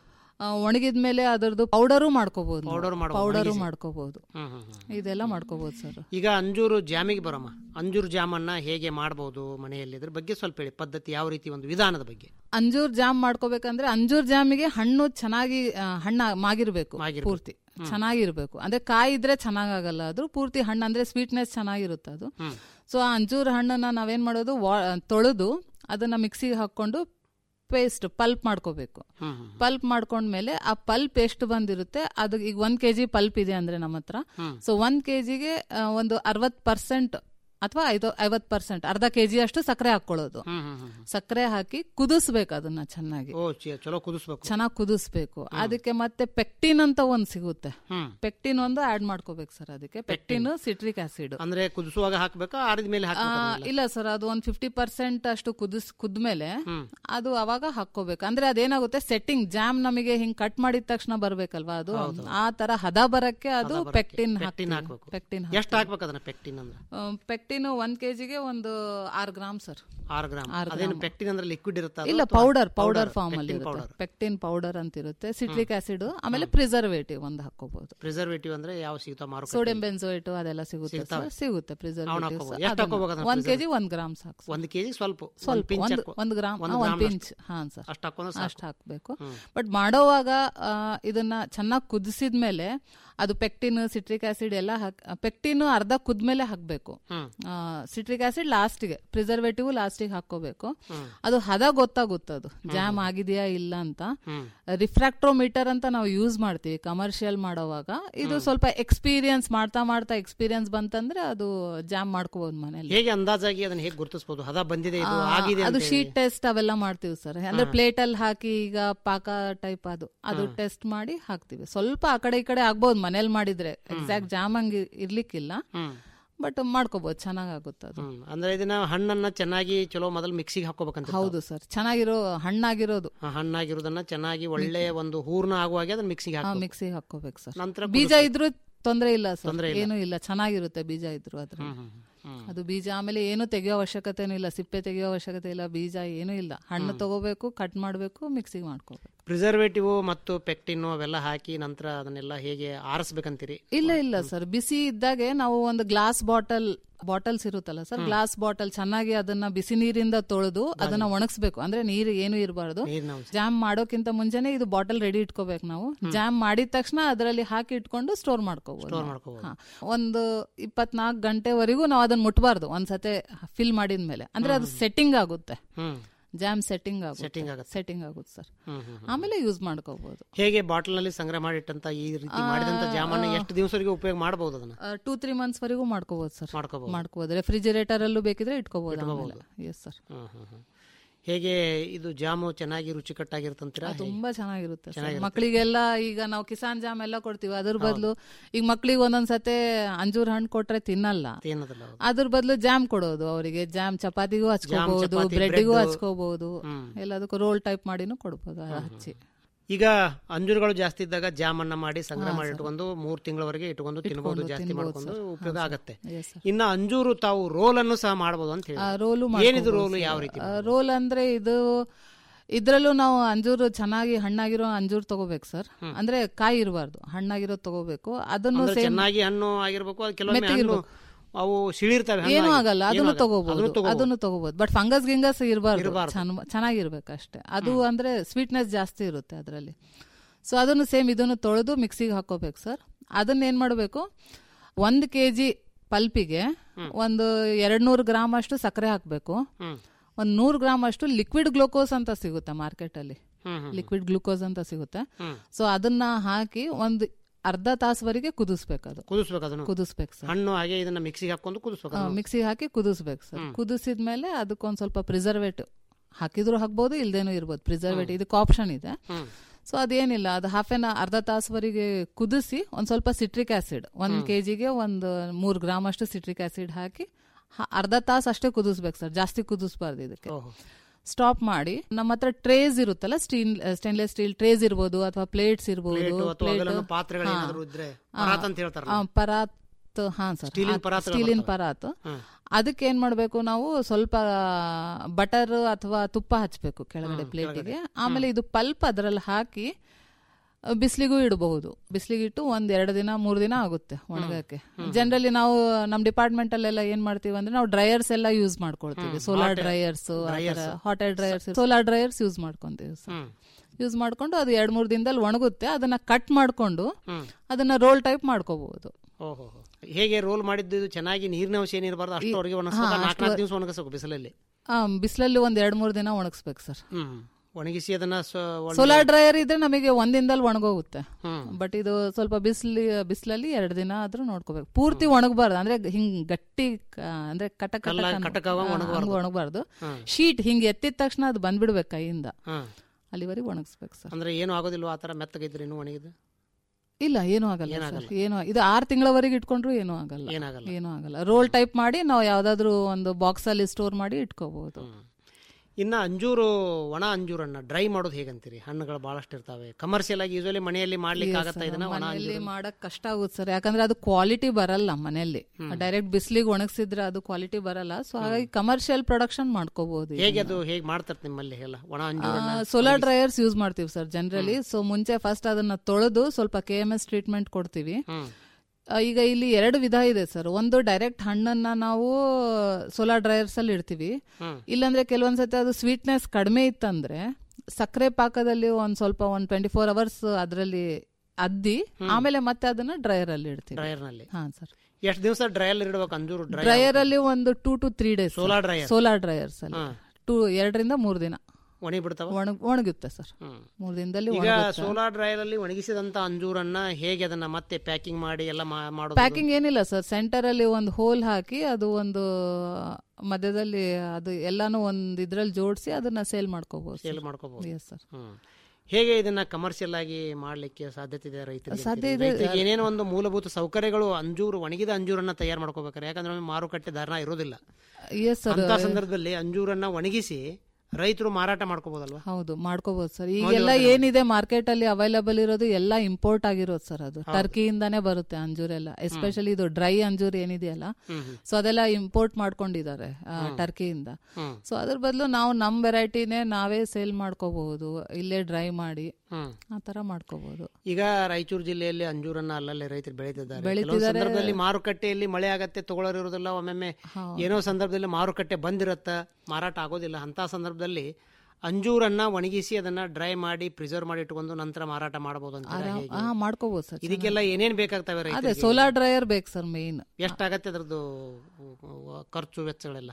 S9: ಒಣಗಿದ್ಮೇಲೆ ಅದರದ್ದು ಪೌಡರು ಮಾಡ್ಕೋಬಹುದು
S8: Powder ಮಾಡ್ಬೋದು,
S9: ಪೌಡರು
S8: ಒಣಗಿಸಿ.
S9: ಮಾಡ್ಕೋಬಹುದು
S8: ಹ್ಮ್, ಹ್ಮ್, ಹ್ಮ್.
S9: ಇದೆಲ್ಲ ಮಾಡ್ಕೋಬಹುದು ಸರ್
S8: ಈಗ ಅಂಜೂರು ಜಾಮಿಗೆ ಬರೋಮ್ಮ ಅಂಜೂರು ಜಾಮನ್ನ ಹೇಗೆ ಮಾಡ್ಬೋದು ಮನೆಯಲ್ಲಿ ಇದ್ರ ಬಗ್ಗೆ ಸ್ವಲ್ಪ ಹೇಳಿ ಪದ್ಧತಿ ಯಾವ ರೀತಿ ಒಂದು ವಿಧಾನದ ಬಗ್ಗೆ
S9: ಅಂಜೂರ್ ಜಾಮ್ ಮಾಡ್ಕೋಬೇಕಂದ್ರೆ ಅಂಜೂರ್ ಜಾಮಿಗೆ ಹಣ್ಣು ಚೆನ್ನಾಗಿ ಆ, ಹಣ್ಣ ಮಾಗಿರ್ಬೇಕು ಪೂರ್ತಿ ಚೆನ್ನಾಗಿರ್ಬೇಕು ಅಂದ್ರೆ ಕಾಯಿ ಇದ್ರೆ ಚೆನ್ನಾಗಾಗಲ್ಲ ಅದು ಪೂರ್ತಿ ಹಣ್ಣು ಅಂದ್ರೆ ಸ್ವೀಟ್ನೆಸ್ ಚೆನ್ನಾಗಿರುತ್ತೆ ಅದು ಸೊ ಆ ಅಂಜೂರ್ ಹಣ್ಣನ್ನ ನಾವೇನ್ ಮಾಡೋದು ವಾ- ತೊಳೆದು ಅದನ್ನ ಮಿಕ್ಸಿಗೆ ಹಾಕೊಂಡು ಪೇಸ್ಟ್ ಪಲ್ಪ್ ಮಾಡ್ಕೋಬೇಕು ಪಲ್ಪ್ ಮಾಡ್ಕೊಂಡ್ಮೇಲೆ ಆ ಪಲ್ಪ್ ಎಷ್ಟು ಬಂದಿರುತ್ತೆ ಅದು ಈಗ ಒಂದ್ ಕೆಜಿ ಪಲ್ಪ್ ಇದೆ ಅಂದ್ರೆ ನಮ್ಮ ಹತ್ರ ಸೊ ಒಂದ್ ಕೆಜಿಗೆ ಒಂದು ಅರವತ್ ಪರ್ಸೆಂಟ್ ಅಥವಾ ಐದು ಐವತ್ ಪರ್ಸೆಂಟ್ ಅರ್ಧ ಕೆಜಿ ಅಷ್ಟು ಸಕ್ಕರೆ ಹಾಕೊಳ್ಳೋದು ಸಕ್ಕರೆ ಹಾಕಿ ಕುದಿಸ್ಬೇಕು ಅದನ್ನ ಚೆನ್ನಾಗಿ
S8: ಓ ಚೆ- ಚಲೋ ಕುದಿಸ್ಬೇಕು
S9: ಚೆನ್ನಾಗಿ ಕುದಿಸ್ಬೇಕು ಅದಕ್ಕೆ ಮತ್ತೆ ಪೆಕ್ಟಿನ್ ಅಂತ ಒಂದ್ ಸಿಗುತ್ತೆ ಪೆಕ್ಟಿನ್ ಒಂದು ಆಡ್ ಮಾಡ್ಕೋಬೇಕು ಸರ್ ಅದಕ್ಕೆ ಪೆಕ್ಟಿನ್ ಸಿಟ್ರಿಕ್ ಆಸಿಡ್
S8: ಅಂದ್ರೆ ಕುದಿಸುವಾಗ ಹಾಕ್ಬೇಕಾ ಆರಿದ ಮೇಲೆ ಹಾಕ್ಬೇಕು
S9: ಇಲ್ಲ ಸರ್ ಅದು ಒಂದ್ ಫಿಫ್ಟಿ ಪರ್ಸೆಂಟ್ ಅಷ್ಟು ಕುದಿಸ್ ಕುದ್ಮೇಲೆ ಅದು ಅವಾಗ ಹಾಕೋಬೇಕು ಅಂದ್ರೆ ಅದೇನಾಗುತ್ತೆ ಸೆಟ್ಟಿಂಗ್ ಜಾಮ್ ನಮಗೆ ಹಿಂಗ್ ಕಟ್ ಮಾಡಿದ ತಕ್ಷಣ ಬರ್ಬೇಕಲ್ವಾ ಅದು ಆ ತರ ಹದ ಬರಕ್ಕೆ ಅದು ಪೆಕ್ಟಿನ್
S8: ಪೆಕ್ಟಿನ್ ಹಾಕ್ಬೇಕು
S9: ಪೆಕ್ಟಿನ್
S8: ಎಷ್ಟು ಹಾಕ್ಬೇಕು ಅದನ್ನ ಪೆಕ್ಟಿನ್ ಅಂದ್ರೆ
S9: ಪೆಕ್ಟಿನ್ ಪೆಕ್ಟಿನ್ ಒಂದ್ ಕೆಜಿಗೆ ಒಂದು ಆರು ಗ್ರಾಮ್ ಸರ್
S8: ಆರು ಗ್ರಾಮ್
S9: ಆರು
S8: ಅದೇನು
S9: ಗ್ರಾಮ್.
S8: ಪೆಕ್ಟಿನ್ ಅಂದ್ರೆ ಲಿಕ್ವಿಡ್ ಇರುತ್ತಾ
S9: ಇಲ್ಲ ಪೌಡರ್ ಪೌಡರ್ ಫಾರ್ಮ್ ಅಲ್ಲಿ ಇರುತ್ತೆ ಪೆಕ್ಟಿನ್ ಪೌಡರ್ ಅಂತ ಇರುತ್ತೆ ಸಿಟ್ರಿಕ್ ಆಸಿಡ್ ಆಮೇಲೆ ಪ್ರಿಸರ್ವೇಟಿವ್ ಒಂದು ಹಾಕೋಬಹುದು
S8: ಪ್ರಿಸರ್ವೇಟಿವ್ ಅಂದ್ರೆ ಯಾವ ಸಿಗ್ತಾವ ಮಾರುಕಟ್ಟೆ
S9: ಸೋಡಿಯಂ ಬೆನ್ಸೋಯಿಟ್ ಅದೆಲ್ಲ ಸಿಗುತ್ತೆ
S8: ಸಿಗ್ತಾವೆ?
S9: ಸರ್ ಸಿಗುತ್ತೆ
S8: ಅವ್ನ ಹಾಕ್ಕೋಬೋದು. ಎಷ್ಟು
S9: ಪ್ರಿಸರ್ವೇಟಿವ್
S8: ಹಾಕ್ಕೋಬೇಕು ಅದನ್ನ
S9: ಒಂದ್ ಕೆಜಿ
S8: preservative?
S9: ಒಂದ್ ಗ್ರಾಮ್ ಸಾಕು sir.
S8: ಒಂದು ಕೆಜಿ ಸ್ವಲ್ಪ ಒಂದ್
S9: ಸ್ವಲ್ಪ
S8: pinch
S9: ಒಂದು
S8: ಹಾಕೋ-
S9: ಒಂದು ಗ್ರಾಮ್
S8: ಒಂದು
S9: ಒಂದು
S8: ಗ್ರಾಮ್
S9: ಪಿಂಚ್ ಹಾಂ ಸರ್
S8: ಅಷ್ಟು ಹಾಕೊಂಡ್ರೆ ಸಾಕು.
S9: ಅಷ್ಟು ಹಾಕಬೇಕು
S8: ಹ್ಮ್.
S9: ಬಟ್ ಮಾಡೋವಾಗ ಆ, ಇದನ್ನ ಚೆನ್ನಾಗಿ ಕುದಿಸಿದ ಮೇಲೆ ಅದು ಪೆಕ್ಟಿನ್ ಸಿಟ್ರಿಕ್ ಆಸಿಡ್ ಎಲ್ಲ ಹಾಕ್ ಪೆಕ್ಟಿನ್ ಅರ್ಧ ಕುದ್ಮೇಲೆ ಹಾಕಬೇಕು ಸಿಟ್ರಿಕ್ ಆಸಿಡ್ ಲಾಸ್ಟಿಗೆ ಪ್ರಿಸರ್ವೇಟಿವ್ ಲಾಸ್ಟಿಗೆ ಹಾಕೋಬೇಕು ಅದು ಹದ ಗೊತ್ತಾಗುತ್ತೆ ಅದು ಜಾಮ್ ಆಗಿದೆಯಾ ಇಲ್ಲ ಅಂತ ರಿಫ್ರಾಕ್ಟ್ರೋಮೀಟರ್ ಅಂತ ನಾವು ಯೂಸ್ ಮಾಡ್ತೀವಿ ಕಮರ್ಷಿಯಲ್ ಮಾಡೋವಾಗ ಇದು ಸ್ವಲ್ಪ ಎಕ್ಸ್ಪೀರಿಯನ್ಸ್ ಮಾಡ್ತಾ ಮಾಡ್ತಾ ಎಕ್ಸ್ಪೀರಿಯನ್ಸ್ ಬಂತಂದ್ರೆ ಅದು ಜಾಮ್ ಮಾಡ್ಕೋಬಹುದು ಮನೇಲಿ
S8: ಹೇಗೆ ಅಂದಾಜಾಗಿ ಅದನ್ನ ಹೇಗೆ ಗುರುತಿಸಬಹುದು ಹದ ಬಂದಿದೆ ಇದು
S9: ಆ,
S8: ಆಗಿದೆ
S9: ಅದು
S8: ಅಂತ ಹೇಳಿ.
S9: ಶೀಟ್ ಟೆಸ್ಟ್ ಅವೆಲ್ಲ ಮಾಡ್ತೀವಿ ಸರ್ ಅಂದ್ರೆ
S8: ಹಾ.
S9: ಪ್ಲೇಟ್ ಅಲ್ಲಿ ಹಾಕಿ ಈಗ ಪಾಕ ಟೈಪ್ ಅದು ಅದು
S8: ಹಾ.
S9: ಟೆಸ್ಟ್ ಮಾಡಿ ಹಾಕ್ತಿವಿ ಸ್ವಲ್ಪ ಆ ಕಡೆ ಈ ಕಡೆ ಆಗ್ಬೋದು ಮನೇಲಿ ಮಾಡಿದ್ರೆ ಎಕ್ಸಾಕ್ಟ್ ಜಾಮ್ ಹಂಗೆ ಇರ್ಲಿಕ್ಕಿಲ್ಲ
S8: ಹ್ಮ್.
S9: ಬಟ್ ಮಾಡ್ಕೋಬಹುದು ಚೆನ್ನಾಗಾಗುತ್ತೆ ಅದು
S8: ಹ್ಮ್. ಅಂದ್ರೆ ಇದನ್ನ ಹಣ್ಣನ್ನ ಚೆನ್ನಾಗಿ ಚಲೋ ಮೊದಲು ಮಿಕ್ಸಿಗೆ ಹಾಕೋಬೇಕಂತ
S9: ಹೌದು ಸರ್ ಚೆನ್ನಾಗಿರೋ ಹಣ್ಣಾಗಿರೋದು
S8: ಹಣ್ಣಾಗಿರೋದನ್ನ ಚೆನ್ನಾಗಿ ಒಳ್ಳೆ ಒಂದು ಹೂರ್ಣ ಆಗುವಾಗೆ ಅದನ್ನ ಮಿಕ್ಸಿಗೆ
S9: ಹಾ
S8: ಹಾಕಿ
S9: ಮಿಕ್ಸಿಗೆ ಹಾಕೋಬೇಕು ಸರ್
S8: ನಂತರ
S9: ಬೀಜ ಇದ್ರು ತೊಂದ್ರೆ ಇಲ್ಲ ಸರ್
S8: ತೊಂದ್ರೆ ಇಲ್ಲ.
S9: ಏನು ಇಲ್ಲ ಚೆನ್ನಾಗಿರುತ್ತೆ ಬೀಜ ಇದ್ರು ಅದ್ರ ಅದು ಬೀಜ ಆಮೇಲೆ ಏನು ತೆಗಿಯೋ ಅವಶ್ಯಕತೆನೂ ಇಲ್ಲ ಸಿಪ್ಪೆ ತೆಗಿಯೋ ಅವಶ್ಯಕತೆ ಇಲ್ಲ ಬೀಜ ಏನೂ ಇಲ್ಲ ಹಣ್ಣು ತಗೋಬೇಕು ಕಟ್ ಮಾಡಬೇಕು ಮಿಕ್ಸಿಗೆ ಮಾಡ್ಕೋಬೇಕು
S8: ಪ್ರಿಸರ್ವೇಟಿವ್ ಮತ್ತು ಪೆಕ್ಟಿನ್ ಅವೆಲ್ಲ ಹಾಕಿ ನಂತರ ಅದನ್ನೆಲ್ಲ ಹೇಗೆ ಆರಿಸ್ಬೇಕಂತೀರಿ
S9: ಇಲ್ಲ ಇಲ್ಲ ಸರ್ ಬಿಸಿ ಇದ್ದಾಗೆ ನಾವು ಒಂದು ಗ್ಲಾಸ್ ಬಾಟಲ್ ಬಾಟಲ್ಸ್ ಇರುತ್ತಲ್ಲ ಸರ್ ಗ್ಲಾಸ್ ಬಾಟಲ್ ಚೆನ್ನಾಗಿ ಅದನ್ನ ಬಿಸಿ ನೀರಿಂದ ತೊಳೆದು ಅದನ್ನ ಒಣಗಿಸ್ಬೇಕು ಅಂದ್ರೆ ನೀರು ಏನು ಇರಬಾರ್ದು
S8: ನೀರಿನ ಅಂಶ.
S9: ಜಾಮ್ ಮಾಡೋಕ್ಕಿಂತ ಮುಂಚೆನೆ ಇದು ಬಾಟಲ್ ರೆಡಿ ಇಟ್ಕೋಬೇಕು ನಾವು ಜಾಮ್ ಮಾಡಿದ ತಕ್ಷಣ ಅದರಲ್ಲಿ ಹಾಕಿ ಇಟ್ಕೊಂಡು ಸ್ಟೋರ್ ಮಾಡ್ಕೋಬಹುದು
S8: Store ಮಾಡ್ಕೋಬಹುದು.
S9: ಹಾ. ಒಂದು ಇಪ್ಪತ್ನಾಲ್ಕು ಗಂಟೆವರೆಗೂ ನಾವು ಅದನ್ನ ಮುಟ್ಬಾರ್ದು ಒಂದ್ಸತೆ ಫಿಲ್ ಮಾಡಿದ್ಮೇಲೆ ಅಂದ್ರೆ ಅದು ಸೆಟ್ಟಿಂಗ್ ಆಗುತ್ತೆ
S8: ಹ್ಮ್
S9: ಜಾಮ್ ಸೆಟ್ಟಿಂಗ್ ಆಗುತ್ತೆ
S8: Setting ಆಗುತ್ತೆ.
S9: ಸೆಟ್ಟಿಂಗ್ ಆಗುತ್ತೆ ಸರ್
S8: ಹ್ಮ್, ಹ್ಮ್,
S9: ಆಮೇಲೆ ಯೂಸ್ ಮಾಡ್ಕೋಬಹುದು
S8: ಹೇಗೆ ಬಾಟಲ್ ನಲ್ಲಿ ಸಂಗ್ರಹ ಮಾಡಿಟ್ಟಂತ ಈ ರೀತಿ ಮಾಡಿದಂತ ಜಾಮನ್ನ ಎಷ್ಟು ದಿವಸವರೆಗೂ ಉಪಯೋಗ ಮಾಡಬಹುದು ಅದನ್ನ
S9: ಟೂ ತ್ರೀ ಮಂತ್ಸ್ ವರೆಗೂ ಮಾಡ್ಕೋಬಹುದು ಸರ್
S8: ಮಾಡ್ಕೋಬಹುದು.
S9: ಮಾಡ್ಕೋಬಹುದು ರೆಫ್ರಿಜರೇಟರ್ ಅಲ್ಲೂ ಬೇಕಿದ್ರೆ ಇಟ್ಕೋಬಹುದು ಆಮೇಲೆ ಎಸ್ ಸರ್
S8: ಹ್ಮ್, ಹ್ಮ್, ಹ್ಮ್. ಹೇಗೆ ಇದು ಜಾಮು ಚೆನ್ನಾಗಿ ರುಚಿಕಟ್ಟಾಗಿರುತ್ತಂತೀರಾ ಹೇಗೆ?
S9: ತುಂಬಾ ಚೆನ್ನಾಗಿರುತ್ತೆ ಸರ್
S8: ಚೆನ್ನಾಗಿರುತ್ತೆ.
S9: ಮಕ್ಕಳಿಗೆಲ್ಲ ಈಗ ನಾವು ಕಿಸಾನ್ ಜಾಮ್ ಎಲ್ಲ ಕೊಡ್ತೀವಿ ಅದ್ರ ಬದಲು ಈಗ ಮಕ್ಳಿಗೆ ಒಂದೊಂದ್ಸತೆ ಅಂಜೂರ್ ಹಣ್ಣು ಕೊಟ್ರೆ ತಿನ್ನಲ್ಲ
S8: ತಿನ್ನೋದಿಲ್ಲ ಅವ್ರು.
S9: ಅದ್ರ ಬದಲು ಜಾಮ್ ಕೊಡೋದು ಅವರಿಗೆ ಜಾಮ್ ಚಪಾತಿಗೂ ಹಚ್ಕೋಬಹುದು
S8: ಚಪಾತಿ,
S9: ಬ್ರೆಡ್ಗೂ
S8: bread.
S9: ಹಚ್ಕೋಬಹುದು
S8: ಹ್ಮ್.
S9: ಎಲ್ಲದಕ್ಕೂ ರೋಲ್ ಟೈಪ್ ಮಾಡಿನೂ ಕೊಡ್ಬೋದು ಅದು ಹಚ್ಚಿ
S8: ಈಗ ಅಂಜೂರುಗಳು ಜಾಸ್ತಿ ಇದ್ದಾಗ ಜಾಮ್ ಅನ್ನ ಮಾಡಿ ಸಂಗ್ರಹ
S9: ಹಾ,
S8: ಮಾಡಿ
S9: ಸರ್.
S8: ಇಟ್ಕೊಂಡು ಮೂರ್ ತಿಂಗಳವರೆಗೆ ಇಟ್ಕೊಂಡು ತಿನ್ಬಹುದು
S9: ಇಟ್ಕೊಂಡು
S8: ಜಾಸ್ತಿ
S9: ತಿನ್ಬೋದು
S8: ಮಾಡ್ಕೊಂಡು
S9: ಸರ್.
S8: ಉಪಯೋಗ
S9: ಹಾ,
S8: ಆಗತ್ತೆ
S9: Yes, sir.
S8: ಇನ್ನ ಅಂಜೂರು ತಾವು ರೋಲ್ ಅನ್ನು ಸಹ ಮಾಡಬಹುದು ಅಂತ ಹೇಳಿ
S9: ಆ, ರೋಲು
S8: ಏನಿದು ರೋಲ್ ಯಾವ ರೀತಿ
S9: ರೋಲ್ ಅಂದ್ರೆ ಇದು ಇದ್ರಲ್ಲೂ ನಾವು ಅಂಜೂರು ಚೆನ್ನಾಗಿ ಹಣ್ಣಾಗಿರೋ ಅಂಜೂರ್ ತಗೋಬೇಕು ಸರ್ ಅಂದ್ರೆ ಕಾಯಿ ಇರಬಾರ್ದು ಹಣ್ಣಾಗಿರೋದು ತಗೋಬೇಕು ಅದನ್ನು
S8: ಅಂದ್ರೆ
S9: ಸೇಮ್
S8: ಚೆನ್ನಾಗಿ ಹಣ್ಣು ಆಗಿರ್ಬೇಕು ಅದು ಕೆಲವೊಮ್ಮೆ ಹಣ್ಣು
S9: ಮೆತ್ತಗಿರ್ಬೇಕು.
S8: ಅವು ಸಿಳಿರ್ತವೆ ಹಣ್ಣು
S9: ಏನೂ
S8: ಆಗಿ.
S9: ಆಗಲ್ಲ
S8: ಏನೂ
S9: ಅದನ್ನು
S8: ಆಗಲ್ಲ.
S9: ತಗೋಬಹುದು
S8: ಅದನ್ನು ತಗೋಬಹುದು.
S9: ಅದನ್ನು ತಗೋಬಹುದು ಬಟ್ ಫಂಗಸ್ ಗಿಂಗಸ್ ಇರಬಾರ್ದು
S8: ಇರ್ಬಾರ್ದು.
S9: ಚೆನ್ನಾಗಿರ್ಬೇಕು ಅಷ್ಟೇ ಅದು ಅಂದ್ರೆ ಸ್ವೀಟ್ನೆಸ್ ಜಾಸ್ತಿ ಇರುತ್ತೆ ಅದರಲ್ಲಿ ಸೊ ಅದನ್ನು ಸೇಮ್ ಇದನ್ನು ತೊಳೆದು ಮಿಕ್ಸಿಗೆ ಹಾಕೋಬೇಕು ಸರ್ ಅದನ್ನ ಏನ್ ಮಾಡಬೇಕು ಒಂದು ಕೆ ಜಿ ಪಲ್ಪಿಗೆ ಒಂದು ಎರಡ್ ನೂರು ಗ್ರಾಮ್ ಅಷ್ಟು ಸಕ್ಕರೆ ಹಾಕಬೇಕು
S8: ಹ್ಮ್.
S9: ಒಂದು ನೂರು ಗ್ರಾಮ್ ಅಷ್ಟು ಲಿಕ್ವಿಡ್ ಗ್ಲೂಕೋಸ್ ಅಂತ ಸಿಗುತ್ತೆ ಮಾರ್ಕೆಟ್ ಅಲ್ಲಿ
S8: ಹ್ಮ್, ಹ್ಮ್,
S9: ಲಿಕ್ವಿಡ್ ಗ್ಲೂಕೋಸ್ ಅಂತ ಸಿಗುತ್ತೆ
S8: ಹ್ಮ್.
S9: ಸೊ ಅದನ್ನ ಹಾಕಿ ಒಂದು ಅರ್ಧ ತಾಸುವರೆಗೆ ಕುದಿಸ್ಬೇಕು ಅದು
S8: ಕುದಿಸ್ಬೇಕು ಅದನ್ನು
S9: ಕುದಿಸ್ಬೇಕು ಸರ್
S8: ಹಣ್ಣು ಹಾಗೆ ಇದನ್ನ ಮಿಕ್ಸಿಗೆ ಹಾಕೊಂಡು ಕುದಿಸ್ಬೇಕು ಅದನ್ನು.
S9: ಮಿಕ್ಸಿಗೆ ಹಾಕಿ ಕುದಿಸ್ಬೇಕು ಸರ್ ಕುದಿಸಿದ್ಮೇಲೆ ಅದಕ್ಕೊಂದ್ ಸ್ವಲ್ಪ ಪ್ರಿಸರ್ವೇಟಿವ್ ಹಾಕಿದ್ರು ಹಾಕ್ಬೋದು ಇಲ್ದೇನೂ ಇರ್ಬೋದು ಪ್ರಿಸರ್ವೇಟಿವ್ ಇದಕ್ಕೆ ಆಪ್ಷನ್ ಇದೆ
S8: ಹ್ಮ್.
S9: ಸೊ ಅದೇನಿಲ್ಲ ಅದು ಹಾಫ್ ಎನ್ ಅರ್ಧ ತಾಸುವರೆಗೆ ಕುದಿಸಿ ಒಂದ್ ಸ್ವಲ್ಪ ಸಿಟ್ರಿಕ್ ಆಸಿಡ್ ಒಂದ್ ಕೆಜಿಗೆ ಒಂದು ಮೂರ್ ಗ್ರಾಮ್ ಅಷ್ಟು ಸಿಟ್ರಿಕ್ ಆಸಿಡ್ ಹಾಕಿ ಹ- ಅರ್ಧ ತಾಸು ಅಷ್ಟೇ ಕುದಿಸ್ಬೇಕು ಸರ್ ಜಾಸ್ತಿ ಕುದಿಸ್ಬಾರ್ದು ಇದಕ್ಕೆ
S8: ಓಹೋ.
S9: ಸ್ಟಾಪ್ ಮಾಡಿ ನಮ್ಮ ಹತ್ರ ಟ್ರೇಸ್ ಇರುತ್ತಲ್ಲ ಸ್ಟೀಲ್ ಸ್ಟೇನ್ಲೆಸ್ ಸ್ಟೀಲ್ ಟ್ರೇಸ್ ಇರ್ಬೋದು ಅಥವಾ ಪ್ಲೇಟ್ಸ್ ಇರ್ಬೋದು
S8: ಪ್ಲೇಟು ಅಥವಾ
S9: plate,
S8: ಅಗಲನ್ನು ಪಾತ್ರೆಗಳು
S9: ಹಾ.
S8: ಏನಾದ್ರು ಇದ್ರೆ
S9: ಆ,
S8: ಪರಾತ್ ಅಂತ ಹೇಳ್ತಾರಲ್ಲ.
S9: ಆ, ಪರಾತ್ ಹಾ ಸರ್
S8: ಸ್ಟೀಲಿನ ಪರಾತ್ಗಳು
S9: ಸ್ಟೀಲಿನ
S8: ಬರ್ತವೆ.
S9: ಪರಾತ್
S8: ಹ್ಮ್.
S9: ಅದಕ್ಕೆ ಏನ್ ಮಾಡ್ಬೇಕು ನಾವು ಸ್ವಲ್ಪ ಬಟರ್ ಅಥವಾ ತುಪ್ಪ ಹಚ್ಬೇಕು ಕೆಳಗಡೆ
S8: ಹ್ಮ್,
S9: ಪ್ಲೇಟಿಗೆ
S8: ಕೆಳಗಡೆ.
S9: ಆಮೇಲೆ ಇದು ಪಲ್ಪ್ ಅದರಲ್ಲಿ ಹಾಕಿ ಬಿಸಿಲಿಗೂ ಇಡಬಹುದು ಬಿಸಿಲಿಗೆ ಇಟ್ಟು ಒಂದ್ ಎರಡು ದಿನ ಮೂರು ದಿನ ಆಗುತ್ತೆ ಒಣಗಕ್ಕೆ ಜನರಲಿ ನಾವು ನಮ್ ಡಿಪಾರ್ಟ್ಮೆಂಟ್ ಅಲ್ಲೆಲ್ಲ ಏನ್ ಮಾಡ್ತೀವಿ ಅಂದ್ರೆ ನಾವು ಡ್ರೈಯರ್ಸ್ ಎಲ್ಲ ಯೂಸ್ ಮಾಡ್ಕೊಳ್ತೀವಿ solar
S8: Hot-
S9: dryers
S8: dryers.
S9: Hot air dryers solar dryers use ಮಾಡ್ಕೊಂತೀವಿ ಸರ್
S8: ಹ್ಮ್.
S9: ಯೂಸ್ ಮಾಡ್ಕೊಂಡು ಅದು ಎರಡ್ ಮೂರು ದಿನದಲ್ಲಿ ಒಣಗುತ್ತೆ ಅದನ್ನ ಕಟ್ ಮಾಡ್ಕೊಂಡು
S8: ಹ್ಮ್.
S9: ಅದನ್ನ ರೋಲ್ ಟೈಪ್ ಮಾಡ್ಕೋಬಹುದು
S8: ಓಹೋ ಹೇಗೆ ರೋಲ್ ಮಾಡಿದ್ದು ಇದು ಚೆನ್ನಾಗಿ ನೀರಿನ ಅಂಶ ಏನಿರಬಾರ್ದು ಅಷ್ಟವರೆಗೆ ಒಣಗಿಸ್ಬೇಕು
S9: ಹಾ,
S8: ನಾಲ್ಕು ನಾಲ್ಕು
S9: ಅಷ್ಟು-
S8: ದಿವಸ ಒಣಗಿಸ್ಬೇಕು ಬಿಸಿಲಲ್ಲಿ
S9: ಬಿಸಿಲಲ್ಲಿ ಒಂದ್ ಎರಡ್ ಮೂರು ದಿನ ಒಣಗಿಸ್ಬೇಕು ಸರ್
S8: ಹ್ಮ್ ಒಣಗಿಸಿ ಅದನ್ನ ಸ್ವ- ಒಳ್ಳೆ-
S9: ಸೋಲಾರ್ ಡ್ರೈಯರ್ ಇದ್ರೆ ನಮಗೆ ಒಂದಿನದಲ್ಲಿ ಒಣಗೋಗುತ್ತೆ
S8: ಹ್ಮ್.
S9: ಬಟ್ ಇದು ಸ್ವಲ್ಪ ಬಿಸಿಲಿ ಬಿಸಿಲಲ್ಲಿ ಎರಡು ದಿನ ಆದ್ರೂ ನೋಡ್ಕೋಬೇಕು ಪೂರ್ತಿ ಒಣಗಬಾರ್ದು ಅಂದ್ರೆ ಹಿಂಗ್ ಗಟ್ಟಿ ಕ- ಅಂದ್ರೆ ಕಟ ಕಟ
S8: ಕಲ್ಲ-
S9: ಕನ್-
S8: ಕಟಕವ
S9: ಹಾ,
S8: ಒಣಗಬಾರ್ದು.
S9: ಹಂಗ್ ಒಣಗಬಾರ್ದು
S8: ಹ್ಮ್.
S9: ಶೀಟ್ ಹಿಂಗ್ ಎತ್ತಿದ ತಕ್ಷಣ ಅದು ಬಂದ್ಬಿಡ್ಬೇಕು ಕೈಯಿಂದ
S8: ಹಾ.
S9: ಅಲ್ಲಿವರೆಗೆ ಒಣಗಿಸ್ಬೇಕು ಸರ್
S8: ಅಂದ್ರೆ ಏನು ಆಗೋದಿಲ್ವಾ ಆತರ ಮೆತ್ತಗಿದ್ರೆ ಇನ್ನೂ ಒಣಗಿದೆ
S9: ಇಲ್ಲ ಏನೂ ಆಗಲ್ಲ
S8: ಏನಾಗಲ್ಲ.
S9: ಸರ್ ಏನು ಇದು ಆರು ತಿಂಗಳವರೆಗೆ ಇಟ್ಕೊಂಡ್ರು ಏನೂ ಆಗಲ್ಲ
S8: ಏನಾಗಲ್ಲ
S9: ಏನೂ ಆಗಲ್ಲ ರೋಲ್ ಟೈಪ್ ಮಾಡಿ ನಾವು ಯಾವ್ದಾದ್ರು ಒಂದು ಬಾಕ್ಸ್ ಅಲ್ಲಿ ಸ್ಟೋರ್ ಮಾಡಿ ಇಟ್ಕೋಬಹುದು
S8: ಇನ್ನು ಅಂಜೂರು ಒಣ ಅಂಜೂರನ್ನ ಡ್ರೈ ಮಾಡೋದು ಹೇಗಂತೀರಿ ಹಣ್ಣುಗಳು ಬಹಳಷ್ಟು ಇರ್ತಾವೆ ಕಮರ್ಷಿಯಲ್ ಆಗಿ ಯೂಶಲಿ ಮನೆಯಲ್ಲಿ ಮಾಡ್ಲಿಕ್ಕೆ ಆಗತ್ತಾ ಇದನ್ನ ಒಣ
S9: ಮನೆಯಲ್ಲಿ
S8: ಅಂಜೂರ
S9: ಮಾಡಕ್ ಕಷ್ಟ ಆಗುತ್ತೆ ಸರ್ ಯಾಕಂದ್ರೆ ಅದು ಕ್ವಾಲಿಟಿ ಬರಲ್ಲ ಮನೆಯಲ್ಲಿ ಡೈರೆಕ್ಟ್ ಬಿಸಿಲಿಗೆ ಒಣಗಿಸಿದ್ರೆ ಅದು ಕ್ವಾಲಿಟಿ ಬರಲ್ಲ ಸೊ ಹಾಗಾಗಿ ಕಮರ್ಷಿಯಲ್ ಪ್ರೊಡಕ್ಷನ್ ಮಾಡ್ಕೋಬಹುದು
S8: ಹೇಗೆ ಅದು ಹೇಗೆ ಮಾಡ್ತಾರೆ ನಿಮ್ಮಲ್ಲಿ ಎಲ್ಲ ಒಣ ಅಂಜೂರನ್ನ
S9: ಸೋಲಾರ್ ಡ್ರೈಯರ್ಸ್ ಯೂಸ್ ಮಾಡ್ತೀವಿ ಸರ್ ಜನರಲಿ ಸೊ ಮುಂಚೆ ಫಸ್ಟ್ ಅದನ್ನ ತೊಳೆದು ಸ್ವಲ್ಪ ಕೆ ಎಂ ಎಸ್ ಟ್ರೀಟ್ಮೆಂಟ್ ಕೊಡ್ತೀವಿ ಆ, ಈಗ ಇಲ್ಲಿ ಎರಡು ವಿಧ ಇದೆ ಸರ್ ಒಂದು ಡೈರೆಕ್ಟ್ ಹಣ್ಣನ್ನ ನಾವು ಸೋಲಾರ್ ಡ್ರೈಯರ್ಸ್ ಅಲ್ಲಿ ಇಡ್ತೀವಿ ಇಲ್ಲಾಂದ್ರೆ ಕೆಲವೊಂದ್ಸತಿ ಅದು ಸ್ವೀಟ್ನೆಸ್ ಕಡಿಮೆ ಇತ್ತಂದ್ರೆ ಸಕ್ಕರೆ ಪಾಕದಲ್ಲಿ ಒಂದ್ ಸ್ವಲ್ಪ ಒಂದ್ ಟ್ವೆಂಟಿ ಫೋರ್ ಅವರ್ಸ್ ಅದರಲ್ಲಿ ಅದ್ದಿ ಆಮೇಲೆ ಮತ್ತೆ ಅದನ್ನ ಡ್ರೈಯರ್ ಅಲ್ಲಿ ಇಡ್ತೀವಿ
S8: ಡ್ರೈಯರ್ ನಲ್ಲಿ
S9: ಹಾ ಸರ್
S8: ಎಷ್ಟು ದಿವಸ ಡ್ರೈಯರ್ ಇಡಬೇಕು ಅಂಜೂರು ಡ್ರೈ
S9: ಡ್ರೈಯರ್ ಅಲ್ಲಿ ಒಂದು two to three days
S8: Solar dryer?
S9: Solar dryers ಅಲ್ಲಿ ಟೂ ಎರಡರಿಂದ ಮೂರು ದಿನ
S8: ಒಣಗಿ ಬಿಡ್ತಾವ
S9: ಒಣಗ್ ಒಣಗುತ್ತೆ ಸರ್ ಮೂರು ದಿನದಲ್ಲಿ
S8: ಈಗ
S9: ಒಣಗುತ್ತೆ.
S8: ಸೋಲಾರ್ ಡ್ರೈಯರ್ ಅಲ್ಲಿ ಒಣಗಿಸಿದಂತ ಅಂಜೂರನ್ನ ಹೇಗೆ ಅದನ್ನ ಮತ್ತೆ ಪ್ಯಾಕಿಂಗ್ ಮಾಡಿ ಎಲ್ಲ ಮಾ- ಮಾಡೋದು
S9: ಪ್ಯಾಕಿಂಗ್ ಏನಿಲ್ಲ ಸರ್ ಸೆಂಟರ್ ಅಲ್ಲಿ ಒಂದು ಹೋಲ್ ಹಾಕಿ ಅದು ಒಂದು ಮಧ್ಯದಲ್ಲಿ ಅದು ಎಲ್ಲಾನು ಒಂದ್ ಇದ್ರಲ್ಲಿ ಜೋಡಿಸಿ ಅದನ್ನ ಸೇಲ್ ಮಾಡ್ಕೋಬಹುದು
S8: ಸೇಲ್ ಮಾಡ್ಕೋಬಹುದು
S9: ಎಸ್ ಸರ್
S8: ಹ್ಮ್. ಹೇಗೆ ಇದನ್ನ ಕಮರ್ಷಿಯಲ್ ಆಗಿ ಮಾಡ್ಲಿಕ್ಕೆ ಸಾಧ್ಯತೆ ಇದೆ ರೈತರಿಗೆ
S9: ಸಾಧ್ಯ
S8: ಅಂತೀರಿ?
S9: ಇದೆ.
S8: ರೈತರಿಗೆ ಏನೇನೋ ಒಂದು ಮೂಲಭೂತ ಸೌಕರ್ಯಗಳು ಅಂಜೂರು ಒಣಗಿದ ಅಂಜೂರನ್ನ ತಯಾರು ಮಾಡ್ಕೋಬೇಕಾರೆ ಯಾಕಂದ್ರೆ ಒಮ್ಮೆ ಮಾರುಕಟ್ಟೆ ಧಾರಣ ಇರೋದಿಲ್ಲ
S9: ಎಸ್ ಸರ್
S8: ಅಂತ ಸಂದರ್ಭದಲ್ಲಿ ಅಂಜೂರನ್ನ ಒಣಗಿಸಿ ರೈತರು ಮಾರಾಟ ಮಾಡ್ಕೋಬಹುದಲ್ವಾ
S9: ಹೌದು ಮಾಡ್ಕೋಬಹುದು ಸರ್ ಈಗೆಲ್ಲ ಏನಿದೆ ಮಾರ್ಕೆಟ್ ಅಲ್ಲಿ ಅವೈಲಬಲ್ ಇರೋದು ಎಲ್ಲ ಇಂಪೋರ್ಟ್ ಆಗಿರೋದು ಸರ್ ಅದು ಟರ್ಕಿಯಿಂದಾನೇ ಬರುತ್ತೆ ಅಂಜೂರೆಲ್ಲ ಎಸ್ಪೆಷಲಿ ಇದು ಡ್ರೈ ಅಂಜೂರ್ ಏನಿದೆಯಲ್ಲ ಸೊ ಅದೆಲ್ಲ ಇಂಪೋರ್ಟ್ ಮಾಡ್ಕೊಂಡಿದ್ದಾರೆ ಆ, ಟರ್ಕಿಯಿಂದ ಸೊ ಅದ್ರ ಬದಲು ನಾವು ನಮ್ ವೆರೈಟಿನೇ ನಾವೇ ಸೇಲ್ ಮಾಡ್ಕೋಬಹುದು ಇಲ್ಲೇ ಡ್ರೈ ಮಾಡಿ
S8: ಹ್ಮ್.
S9: ಆ ತರ ಮಾಡ್ಕೋಬಹುದು
S8: ಈಗ ರಾಯಚೂರು ಜಿಲ್ಲೆಯಲ್ಲಿ ಅಂಜೂರನ್ನ ಅಲ್ಲಲ್ಲಿ ರೈತರು ಬೆಳೀತಿದ್ದಾರೆ ಕೆಲವೊಂದು
S9: ಬೆಳೀತಿದ್ದಾರೆ.
S8: ಸಂದರ್ಭದಲ್ಲಿ ಮಾರುಕಟ್ಟೆಯಲ್ಲಿ ಮಳೆ ಆಗತ್ತೆ ತಗೊಳ್ಳೋರು ಇರೋದಿಲ್ಲ ಒಮ್ಮೊಮ್ಮೆ ಏನೋ ಸಂದರ್ಭದಲ್ಲಿ ಮಾರುಕಟ್ಟೆ ಬಂದಿರತ್ತ ಮಾರಾಟ ಆಗೋದಿಲ್ಲ ಅಂತ ಸಂದರ್ಭದಲ್ಲಿ ಅಂಜೂರನ್ನ ಒಣಗಿಸಿ ಅದನ್ನ ಡ್ರೈ ಮಾಡಿ ಪ್ರಿಸರ್ವ್ ಮಾಡಿ ಇಟ್ಕೊಂಡು ನಂತರ ಮಾರಾಟ ಮಾಡಬಹುದು ಅಂತ
S9: ಹಾ ಮಾಡ್ಕೋಬಹುದು ಸರ್
S8: ಇದಕ್ಕೆಲ್ಲ ಏನೇನ್ ಬೇಕಾಗ್ತವೆ
S9: ಅದೇ
S8: ರೈತರಿಗೆ
S9: ಸೋಲಾರ್ ಡ್ರೈಯರ್ ಬೇಕು ಸರ್ ಮೇನ್
S8: ಎಷ್ಟಾಗತ್ತೆ ಅದ್ರದ್ದು ಖರ್ಚು ವೆಚ್ಚಗಳೆಲ್ಲ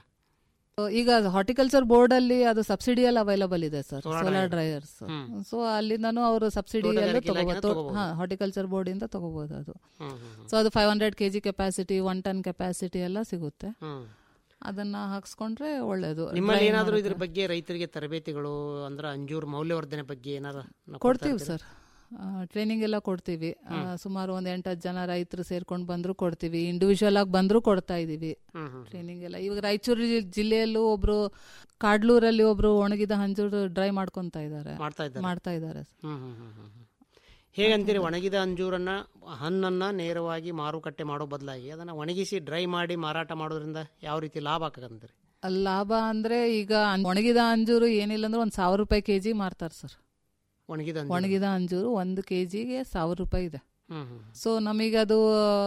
S9: ಈಗ ಹಾರ್ಟಿಕಲ್ಚರ್ ಬೋರ್ಡ್ ಅಲ್ಲಿ ಅದು ಸಬ್ಸಿಡಿಯಲ್ಲಿ ಅವೈಲಬಲ್ ಇದೆ ಸರ್ ಸೋಲಾರ್ ಡ್ರೈಯರ್ಸ್ ಸೊ ಅಲ್ಲಿಂದಾನು ಅವರು ಸಬ್ಸಿಡಿ ಎಲ್ಲ ತಗೋಬಹುದು ಹಾ ಹಾರ್ಟಿಕಲ್ಚರ್ ಬೋರ್ಡ್ ಇಂದ ತಗೋಬಹುದು ಅದು ಸೊ ಅದು five hundred KG capacity one ton capacity ಎಲ್ಲ ಸಿಗುತ್ತೆ
S8: ಹ್ಮ್
S9: ಅದನ್ನ ಹಾಕ್ಸ್ಕೊಂಡ್ರೆ ಒಳ್ಳೇದು
S8: ನಿಮ್ಮಲ್ಲಿ ಏನಾದ್ರು ಇದ್ರ ಬಗ್ಗೆ ರೈತರಿಗೆ ತರಬೇತಿಗಳು ಅಂದ್ರೆ ಅಂಜೂರ್ ಮೌಲ್ಯವರ್ಧನೆ ಬಗ್ಗೆ ಏನಾರ ನಾವು
S9: ಕೊಡ್ತೀವಿ ಸರ್ ಟ್ರೈನಿಂಗ್ ಎಲ್ಲ ಕೊಡ್ತೀವಿ ಆ, ಸುಮಾರು ಒಂದ್ ಎಂಟತ್ತು ಜನ ರೈತರು ಸೇರ್ಕೊಂಡು ಬಂದ್ರು ಕೊಡ್ತೀವಿ ಇಂಡಿವಿಜುವಲ್ ಆಗಿ ಬಂದ್ರು ಕೊಡ್ತಾ ಇದೀವಿ ಟ್ರೈನಿಂಗ್ ಎಲ್ಲ ಇವಾಗ ರಾಯಚೂರು ಜಿ- ಜಿಲ್ಲೆಯಲ್ಲೂ ಒಬ್ರು ಕಾಡ್ಲೂರಲ್ಲಿ ಒಬ್ರು ಒಣಗಿದ ಹಂಜೂರು ಡ್ರೈ ಮಾಡ್ಕೊಂತ ಇದ್ದಾರೆ
S8: ಮಾಡ್ತಾ ಇದ್ದಾರೆ
S9: ಮಾಡ್ತಾ ಇದ್ದಾರೆ
S8: ಹ್ಮ್ ಹ್ಮ್ ಹ್ಮ್ ಹ್ಮ್ ಹ್ಮ್. ಹೇಗಂತೀರಿ ಒಣಗಿದ ಅಂಜೂರನ್ನ ಹಣ್ಣನ್ನ ನೇರವಾಗಿ ಮಾರುಕಟ್ಟೆ ಮಾಡೋ ಬದಲಾಗಿ ಅದನ್ನ ಒಣಗಿಸಿ ಡ್ರೈ ಮಾಡಿ ಮಾರಾಟ ಮಾಡೋದ್ರಿಂದ ಯಾವ ರೀತಿ ಲಾಭ ಆಗ್ತದಂತೀರಿ
S9: ಲಾಭ ಅಂದ್ರೆ ಈಗ ಅನ್- ಒಣಗಿದ ಅಂಜೂರು ಏನಿಲ್ಲ ಅಂದ್ರೆ ಒಂದ್ ಸಾವಿರ ರೂಪಾಯಿ ಕೆಜಿ ಮಾರ್ತಾರೆ ಸರ್
S8: ಒಣಗಿದ ಅಂಜೂರ.
S9: ಒಣಗಿದ ಅಂಜೂರು ಒಂದು ಕೆಜಿಗೆ ಸಾವಿರ ರೂಪಾಯಿ ಇದೆ
S8: ಹ್ಮ್ ಹ್ಮ್
S9: ಸೊ ನಮಗೆ ಅದು